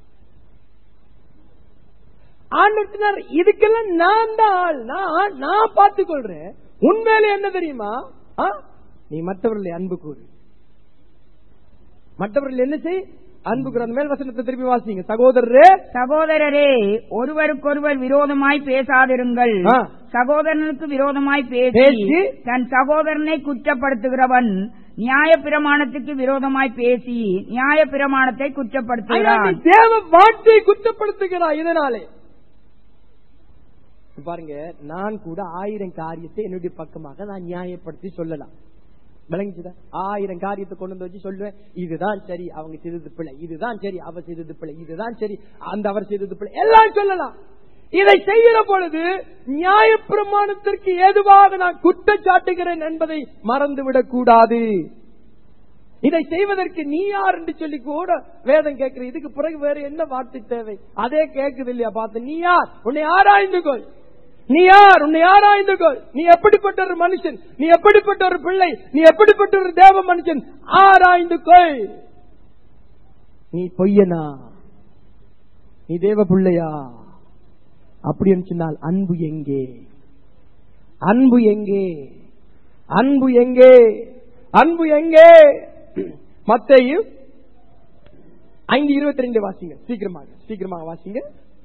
ஆண்டத்தினர் இதுக்கெல்லாம் நான் தான் ஆள் நான் நான் பார்த்துக் கொள்றேன் உண்மையில என்ன தெரியுமா ஆ? நீ மற்றவர்களை அன்பு கூறு மற்றவர்கள் என்ன செய் அன்பு கூறு அந்த மேல் வசனத்தை திருப்பி வாசிங்க சகோதரரே சகோதரரே ஒருவருக்கொருவர் விரோதமாய் பேசாதிருங்கள் ஆ. சகோதரனுக்கு விரோதமாய் பேசி பேசி தன் சகோதரனை குற்றப்படுத்துகிறவன் நியாய பிரமாணத்துக்கு விரோதமாய் பேசி நியாய பிரமாணத்தை ஐயா, குற்றப்படுத்துகிறான் நீ தேவ வார்த்தை குற்றப்படுத்துகிறாய் இதனாலே பாருங்க நான் கூட ஆயிரம் காரியத்தை என்னுடைய பக்கமாக நான் நியாயப்படுத்தி சொல்லலாம் விளங்கிச்சுதா ஆயிரம் காரியத்தை கொண்டு வந்து வச்சு சொல்லுவேன் இதுதான் சரி அவங்க செய்தது பிள்ளை இதுதான் சரி அவர் செய்தது பிள்ளை இதுதான் சரி அந்த அவர் செய்தது பிள்ளை எல்லாம் சொல்லலாம் இதை செய்கிற பொழுது நியாயப்பிரமாணத்திற்கு ஏதுவாக நான் குற்றச்சாட்டுகிறேன் என்பதை மறந்துவிடக் கூடாது இதை செய்வதற்கு நீ யார் என்று சொல்லி கூட வேதம் கேட்கிற இதுக்கு பிறகு வேற என்ன வார்த்தை தேவை அதே கேட்குது இல்லையா பார்த்து நீ யார் உன்னை ஆராய்ந்து கொள் நீ யார் உன்னை ஆராய்ந்து கொள் நீ எப்படிப்பட்ட ஒரு மனுஷன் நீ எப்படிப்பட்ட ஒரு பிள்ளை நீ எப்படிப்பட்ட ஒரு தேவ மனுஷன் ஆராய்ந்து கொள் நீ பொய்யனா நீ தேவ பிள்ளையா அப்படின்னு சொன்னால் அன்பு எங்கே அன்பு எங்கே அன்பு எங்கே அன்பு எங்கே மத்தேயு ஐந்து இருபத்தி ரெண்டு வாசிங்க சீக்கிரமாக சீக்கிரமாக வாசிங்க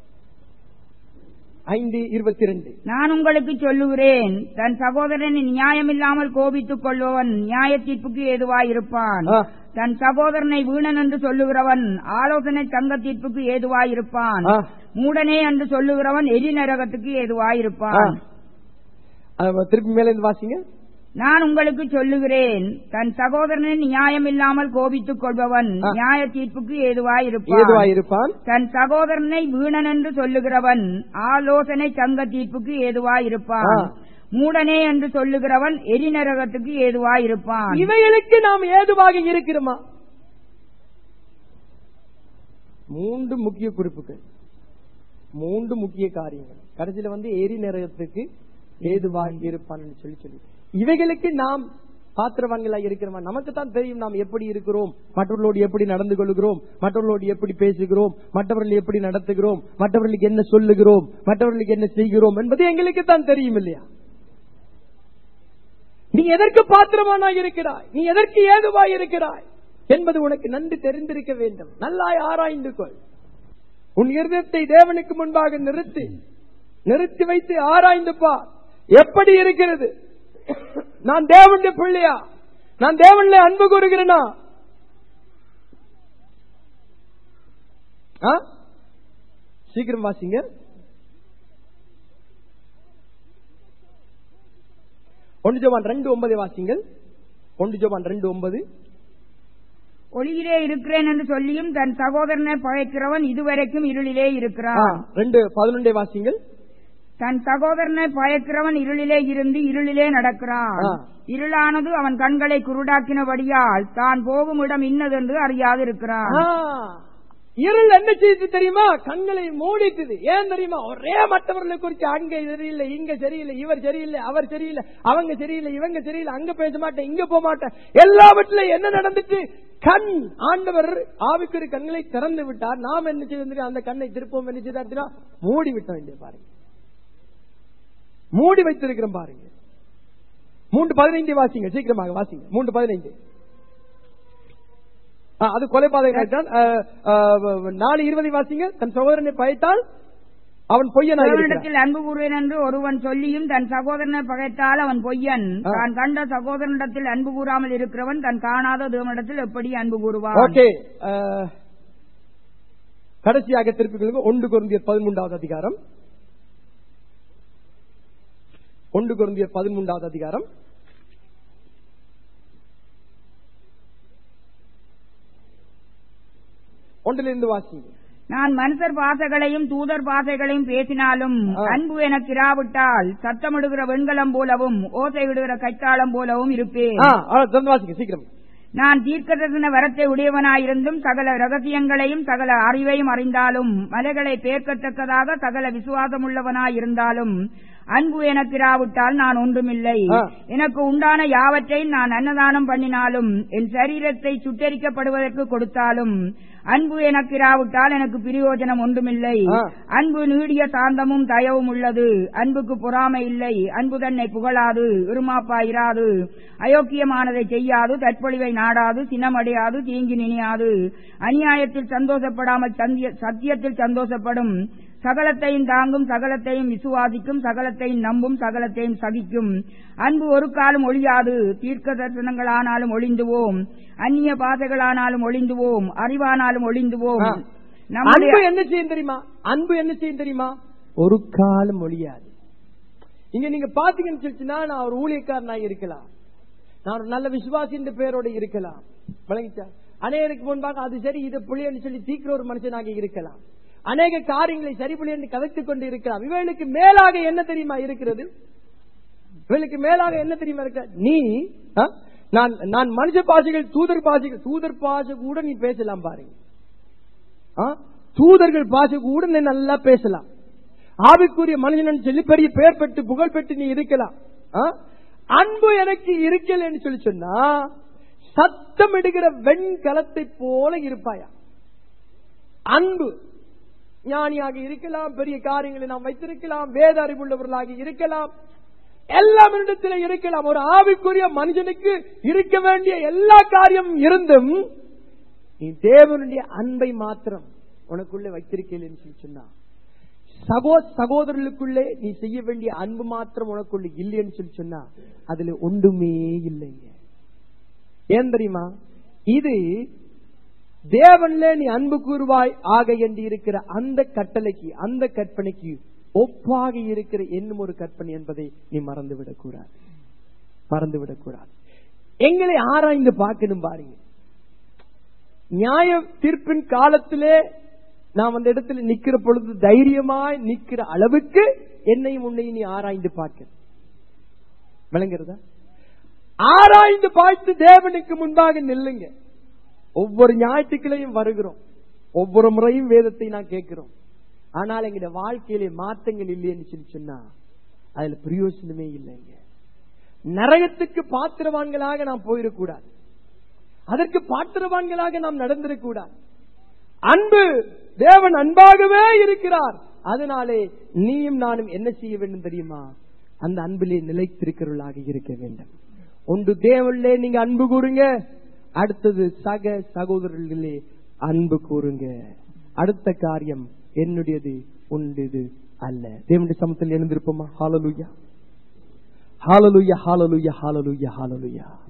ஐந்து இருபத்தி ரெண்டு நான் உங்களுக்கு சொல்லுகிறேன் தன் சகோதரனை நியாயமில்லாமல் கோபித்துக் கொள்பவன் நியாய தீர்ப்புக்கு ஏதுவாயிருப்பான் ஆ. தன் சகோதரனை வீணன் என்று சொல்லுகிறவன் ஆலோசனை சங்க தீர்ப்புக்கு ஏதுவாயிருப்பான் ஆ. மூடனே என்று சொல்லுகிறவன் எரி நரகத்துக்கு ஆ. ஏதுவாயிருப்பான் அது திருப்பி மேல இருந்து வாசிங்க நான் உங்களுக்கு சொல்லுகிறேன் தன் சகோதரனை நியாயமில்லாமல் கோபித்துக் கொள்பவன் ஆ. நியாய தீர்ப்புக்கு ஏதுவாயிருப்பான் ஏதுவாயிருப்பான் தன் சகோதரனை வீணன் என்று சொல்லுகிறவன் ஆலோசனை சங்க தீர்ப்புக்கு ஏதுவாயிருப்பான் ஆ. மூடனே என்று சொல்லுகிறவன் எரிநரகத்துக்கு ஏதுவாயிருப்பான் இவைகளுக்கு நாம் ஏதுவாக இருக்கிறோமா மூன்று முக்கிய குறிப்புகள் மூன்று முக்கிய காரியங்கள் கடைசியில வந்து எரி நரகத்துக்கு ஏதுவாக இருப்பான் சொல்லி சொல்லி இவைகளுக்கு நாம் பாத்திரவான்களா இருக்கிறோமா நமக்கு தான் தெரியும் நாம் எப்படி இருக்கிறோம் மற்றவர்களோடு எப்படி நடந்து கொள்கிறோம் மற்றவர்களோடு எப்படி பேசுகிறோம் மற்றவர்கள் எப்படி நடத்துகிறோம் மற்றவர்களுக்கு என்ன சொல்லுகிறோம் மற்றவர்களுக்கு என்ன செய்கிறோம் என்பது எங்களுக்கு தான் தெரியும் இல்லையா நீ எதற்கு பாத்திரமானாய் இருக்கிறாய் நீ எதற்கு ஏதுவாய் இருக்கிறாய் என்பது உனக்கு நன்கு தெரிந்திருக்க வேண்டும் நல்லாய் ஆராய்ந்து கொள் உன் இருதயத்தை தேவனுக்கு முன்பாக நிறுத்தி நிறுத்தி வைத்து ஆராய்ந்து பார் எப்படி இருக்கிறது நான் தேவனுடைய பிள்ளையா நான் தேவன்ல அன்பு கூறுகிறேனா ஆ? சீக்கிரம் வாசிங்க ஒன்று ஜோவான் ரெண்டு ஒன்பதை வாசிங்கள் ஒன்று ஜோவான் ரெண்டு ஒன்பது ஒளியிலே இருக்கிறேன் என்று சொல்லியும் தன் சகோதரனை பகைக்கிறவன் இதுவரைக்கும் இருளிலே ஆ, இருக்கிறான் ரெண்டு பதினொன்றை வாசிங்கள் தன் சகோதரனை பயக்கிறவன் இருளிலே இருந்து இருளிலே நடக்கிறான் ஆ. இருளானது அவன் கண்களை குருடாக்கினபடியால் தான் போகும் இடம் இன்னதென்று அறியாது இருக்கிறான் ஆ, இருள் என்ன செய்து தெரியுமா கண்களை மூடிட்டுது ஏன் தெரியுமா ஒரே மற்றவர்களை குறித்து அங்க சரியில்லை இங்க சரியில்லை இவர் சரியில்லை அவர் சரியில்லை அவங்க சரியில்லை இவங்க சரியில்லை அங்க பேச மாட்டேன் இங்க போக மாட்டேன் எல்லாவற்றிலும் என்ன நடந்துச்சு கண் ஆண்டவர் ஆவிக்குரிய கண்களை திறந்து விட்டார் நாம் என்ன செய்து அந்த கண்ணை திருப்பவும் என்ன செய்தார் தெரியுமா? மூடி விட்ட வேண்டிய பாருங்க மூடி வைத்திருக்கிறோம் பாருங்க மூன்று பதினைந்து வாசிங்க சீக்கிரமாக வாசிங்க மூன்று பதினைந்து ஆ, அது கொலைபாதகன் நாலு இருபதை வாசிங்க தன் சகோதரனை பயத்தால் அவன் பொய்யனாக இருக்கிறான். தேவனிடத்தில் அன்பு கூறுவேன் என்று ஒருவன் சொல்லியும் தன் சகோதரனை பகைத்தால் அவன் பொய்யன் ஆ. தான் கண்ட சகோதரனிடத்தில் அன்பு கூறாமல் இருக்கிறவன் தன் காணாத தேவனிடத்தில் எப்படி அன்பு கூறுவான் ஓகே ஆ, கடைசியாக திருப்பிக் ஒன்று குருந்தியர் பதிமூன்றாவது அதிகாரம் ஒன்று குருந்தியர் பதிமூன்றாவது அதிகாரம் ஒன்றிலிருந்து வாசிங்க நான் மனுஷர் பாசைகளையும் தூதர் பாசைகளையும் பேசினாலும் ஆ. அன்பு எனக்கு இராவிட்டால் சத்தமிடுகிற வெண்கலம் போலவும் ஓசை விடுகிற கைத்தாளம் போலவும் இருப்பேன் ஆ, ஆ, தொடர்ந்து வாசிங்க சீக்கிரம் நான் தீர்க்கதரிசன வரத்தை உடையவனாயிருந்தும் சகல ரகசியங்களையும் சகல அறிவையும் அறிந்தாலும் மலைகளை பேர்க்கத்தக்கதாக சகல விசுவாசமுள்ளவனாயிருந்தாலும் அன்பு எனக்கு இராவிட்டால் நான் ஒன்றுமில்லை ஆ. எனக்கு உண்டான யாவற்றையும் நான் அன்னதானம் பண்ணினாலும் என் சரீரத்தை சுட்டரிக்கப்படுவதற்கு கொடுத்தாலும் அன்பு எனக்கு இராவிட்டால் எனக்கு பிரயோஜனம் ஒன்றுமில்லை ஆ. அன்பு நீடிய சாந்தமும் தயவும் உள்ளது அன்புக்கு பொறாமை இல்லை அன்பு தன்னை புகழாது இருமாப்பா இராது அயோக்கியமானதை செய்யாது தற்பொழிவை நாடாது சினமடையாது தீங்கி நினையாது அநியாயத்தில் சந்தோஷப்படாமல் சந்திய- சத்தியத்தில் சந்தோஷப்படும் சகலத்தையும் தாங்கும் சகலத்தையும் விசுவாசிக்கும் சகலத்தையும் நம்பும் சகலத்தையும் சகிக்கும் அன்பு ஒரு காலம் ஒழியாது தீர்க்க தரிசனங்களானாலும் ஒளிந்துவோம் அந்நிய பாதைகளானாலும் ஒளிந்துவோம் அறிவானாலும் ஒளிந்துவோம் ஆ. நம்முடைய அன்பு என்ன செய்யும் தெரியுமா அன்பு என்ன செய்யும் தெரியுமா ஒரு காலம் ஒழியாது இங்க நீங்க பாத்தீங்கன்னு சொல்லிச்சுன்னா நான் ஒரு ஊழியக்காரனாக இருக்கலாம் நான் ஒரு நல்ல விசுவாசி என்ற பெயரோட இருக்கலாம் விளங்கிச்சா அநேகருக்கு முன்பாக அது சரி இது புள்ளின்னு சொல்லி தீக்கிற ஒரு மனுஷனாக இருக்கலாம் அநேக காரியங்களை சரி புள்ளி என்று கதைத்துக் கொண்டு இருக்கலாம் இவர்களுக்கு மேலாக என்ன தெரியுமா இருக்கிறது இவளுக்கு மேலாக என்ன தெரியுமா இருக்க நீ ஆ? நான் நான் மனுஷ பாஷைகள் தூதர் பாஷைகள் தூதர் பாஷை கூட நீ பேசலாம் பாருங்க ஆ? தூதர்கள் பாஷை கூட நீ நல்லா பேசலாம் ஆவிக்குரிய மனுஷன் சொல்லி பெரிய பெயர் பெற்று புகழ் பெற்று நீ இருக்கலாம் ஆ? அன்பு எனக்கு இருக்கலன்னு சொல்லி சொன்னா சத்தமிடுகிற வெண்கலத்தை போல இருப்பாயா அன்பு ஞானியாக இருக்கலாம் பெரிய காரியங்களை நாம் வைத்திருக்கலாம் வேத அறிவுள்ளவர்களாக இருக்கலாம் எல்லாம் இடத்துல இருக்கலாம் ஒரு ஆவிக்குரிய மனுஷனுக்கு இருக்க வேண்டிய எல்லா காரியமும் இருந்தும் நீ தேவனுடைய அன்பை மாத்திரம் உனக்குள்ளே வைத்திருக்கேன்னு சொல்லி சொன்னா சகோ சகோதரர்களுக்குள்ளே நீ செய்ய வேண்டிய அன்பு மாத்திரம் உனக்குள்ள இல்லைன்னு சொல்லி சொன்னா அதுல ஒன்றுமே இல்லைங்க ஏன் தெரியுமா இது தேவன்ல நீ அன்பு கூறுவாய் ஆக என்று இருக்கிற அந்த கட்டளைக்கு அந்த கற்பனைக்கு ஒப்பாக இருக்கிற என்னும் ஒரு கற்பனை என்பதை நீ மறந்துவிடக் கூடாது மறந்துவிடக் கூடாது எங்களை ஆராய்ந்து பார்க்கணும் பாருங்க நியாய தீர்ப்பின் காலத்திலே நாம் அந்த இடத்துல நிக்கிற பொழுது தைரியமாய் நிக்கிற அளவுக்கு என்னையும் உன்னையும் நீ ஆராய்ந்து பார்க்க விளங்குறதா ஆராய்ந்து பார்த்து தேவனுக்கு முன்பாக நில்லுங்க ஒவ்வொரு ஞாயிற்றுக்கிழையும் வருகிறோம் ஒவ்வொரு முறையும் வேதத்தை நான் கேட்கிறோம் ஆனால் எங்க வாழ்க்கையிலே மாற்றங்கள் இல்லைன்னு சொல்லி சொன்னா அதுல பிரயோசனமே இல்லைங்க நரகத்துக்கு பாத்திரவான்களாக நாம் போயிடக்கூடாது அதற்கு பாத்திரவான்களாக நாம் நடந்திடக்கூடாது அன்பு தேவன் அன்பாகவே இருக்கிறார் அதனாலே நீயும் நானும் என்ன செய்ய வேண்டும் தெரியுமா அந்த அன்பிலே நிலைத்திருக்கிறவர்களாக இருக்க வேண்டும் ஒன்று தேவனிலே நீங்க அன்பு கூறுங்க அடுத்தது சக சகோதரர்களே அன்பு கூறுங்க அடுத்த காரியம் என்னுடையது உண்டுது அல்ல தேவனுடைய சமத்தில் எழுந்திருப்போமா hallelujah hallelujah hallelujah hallelujah hallelujah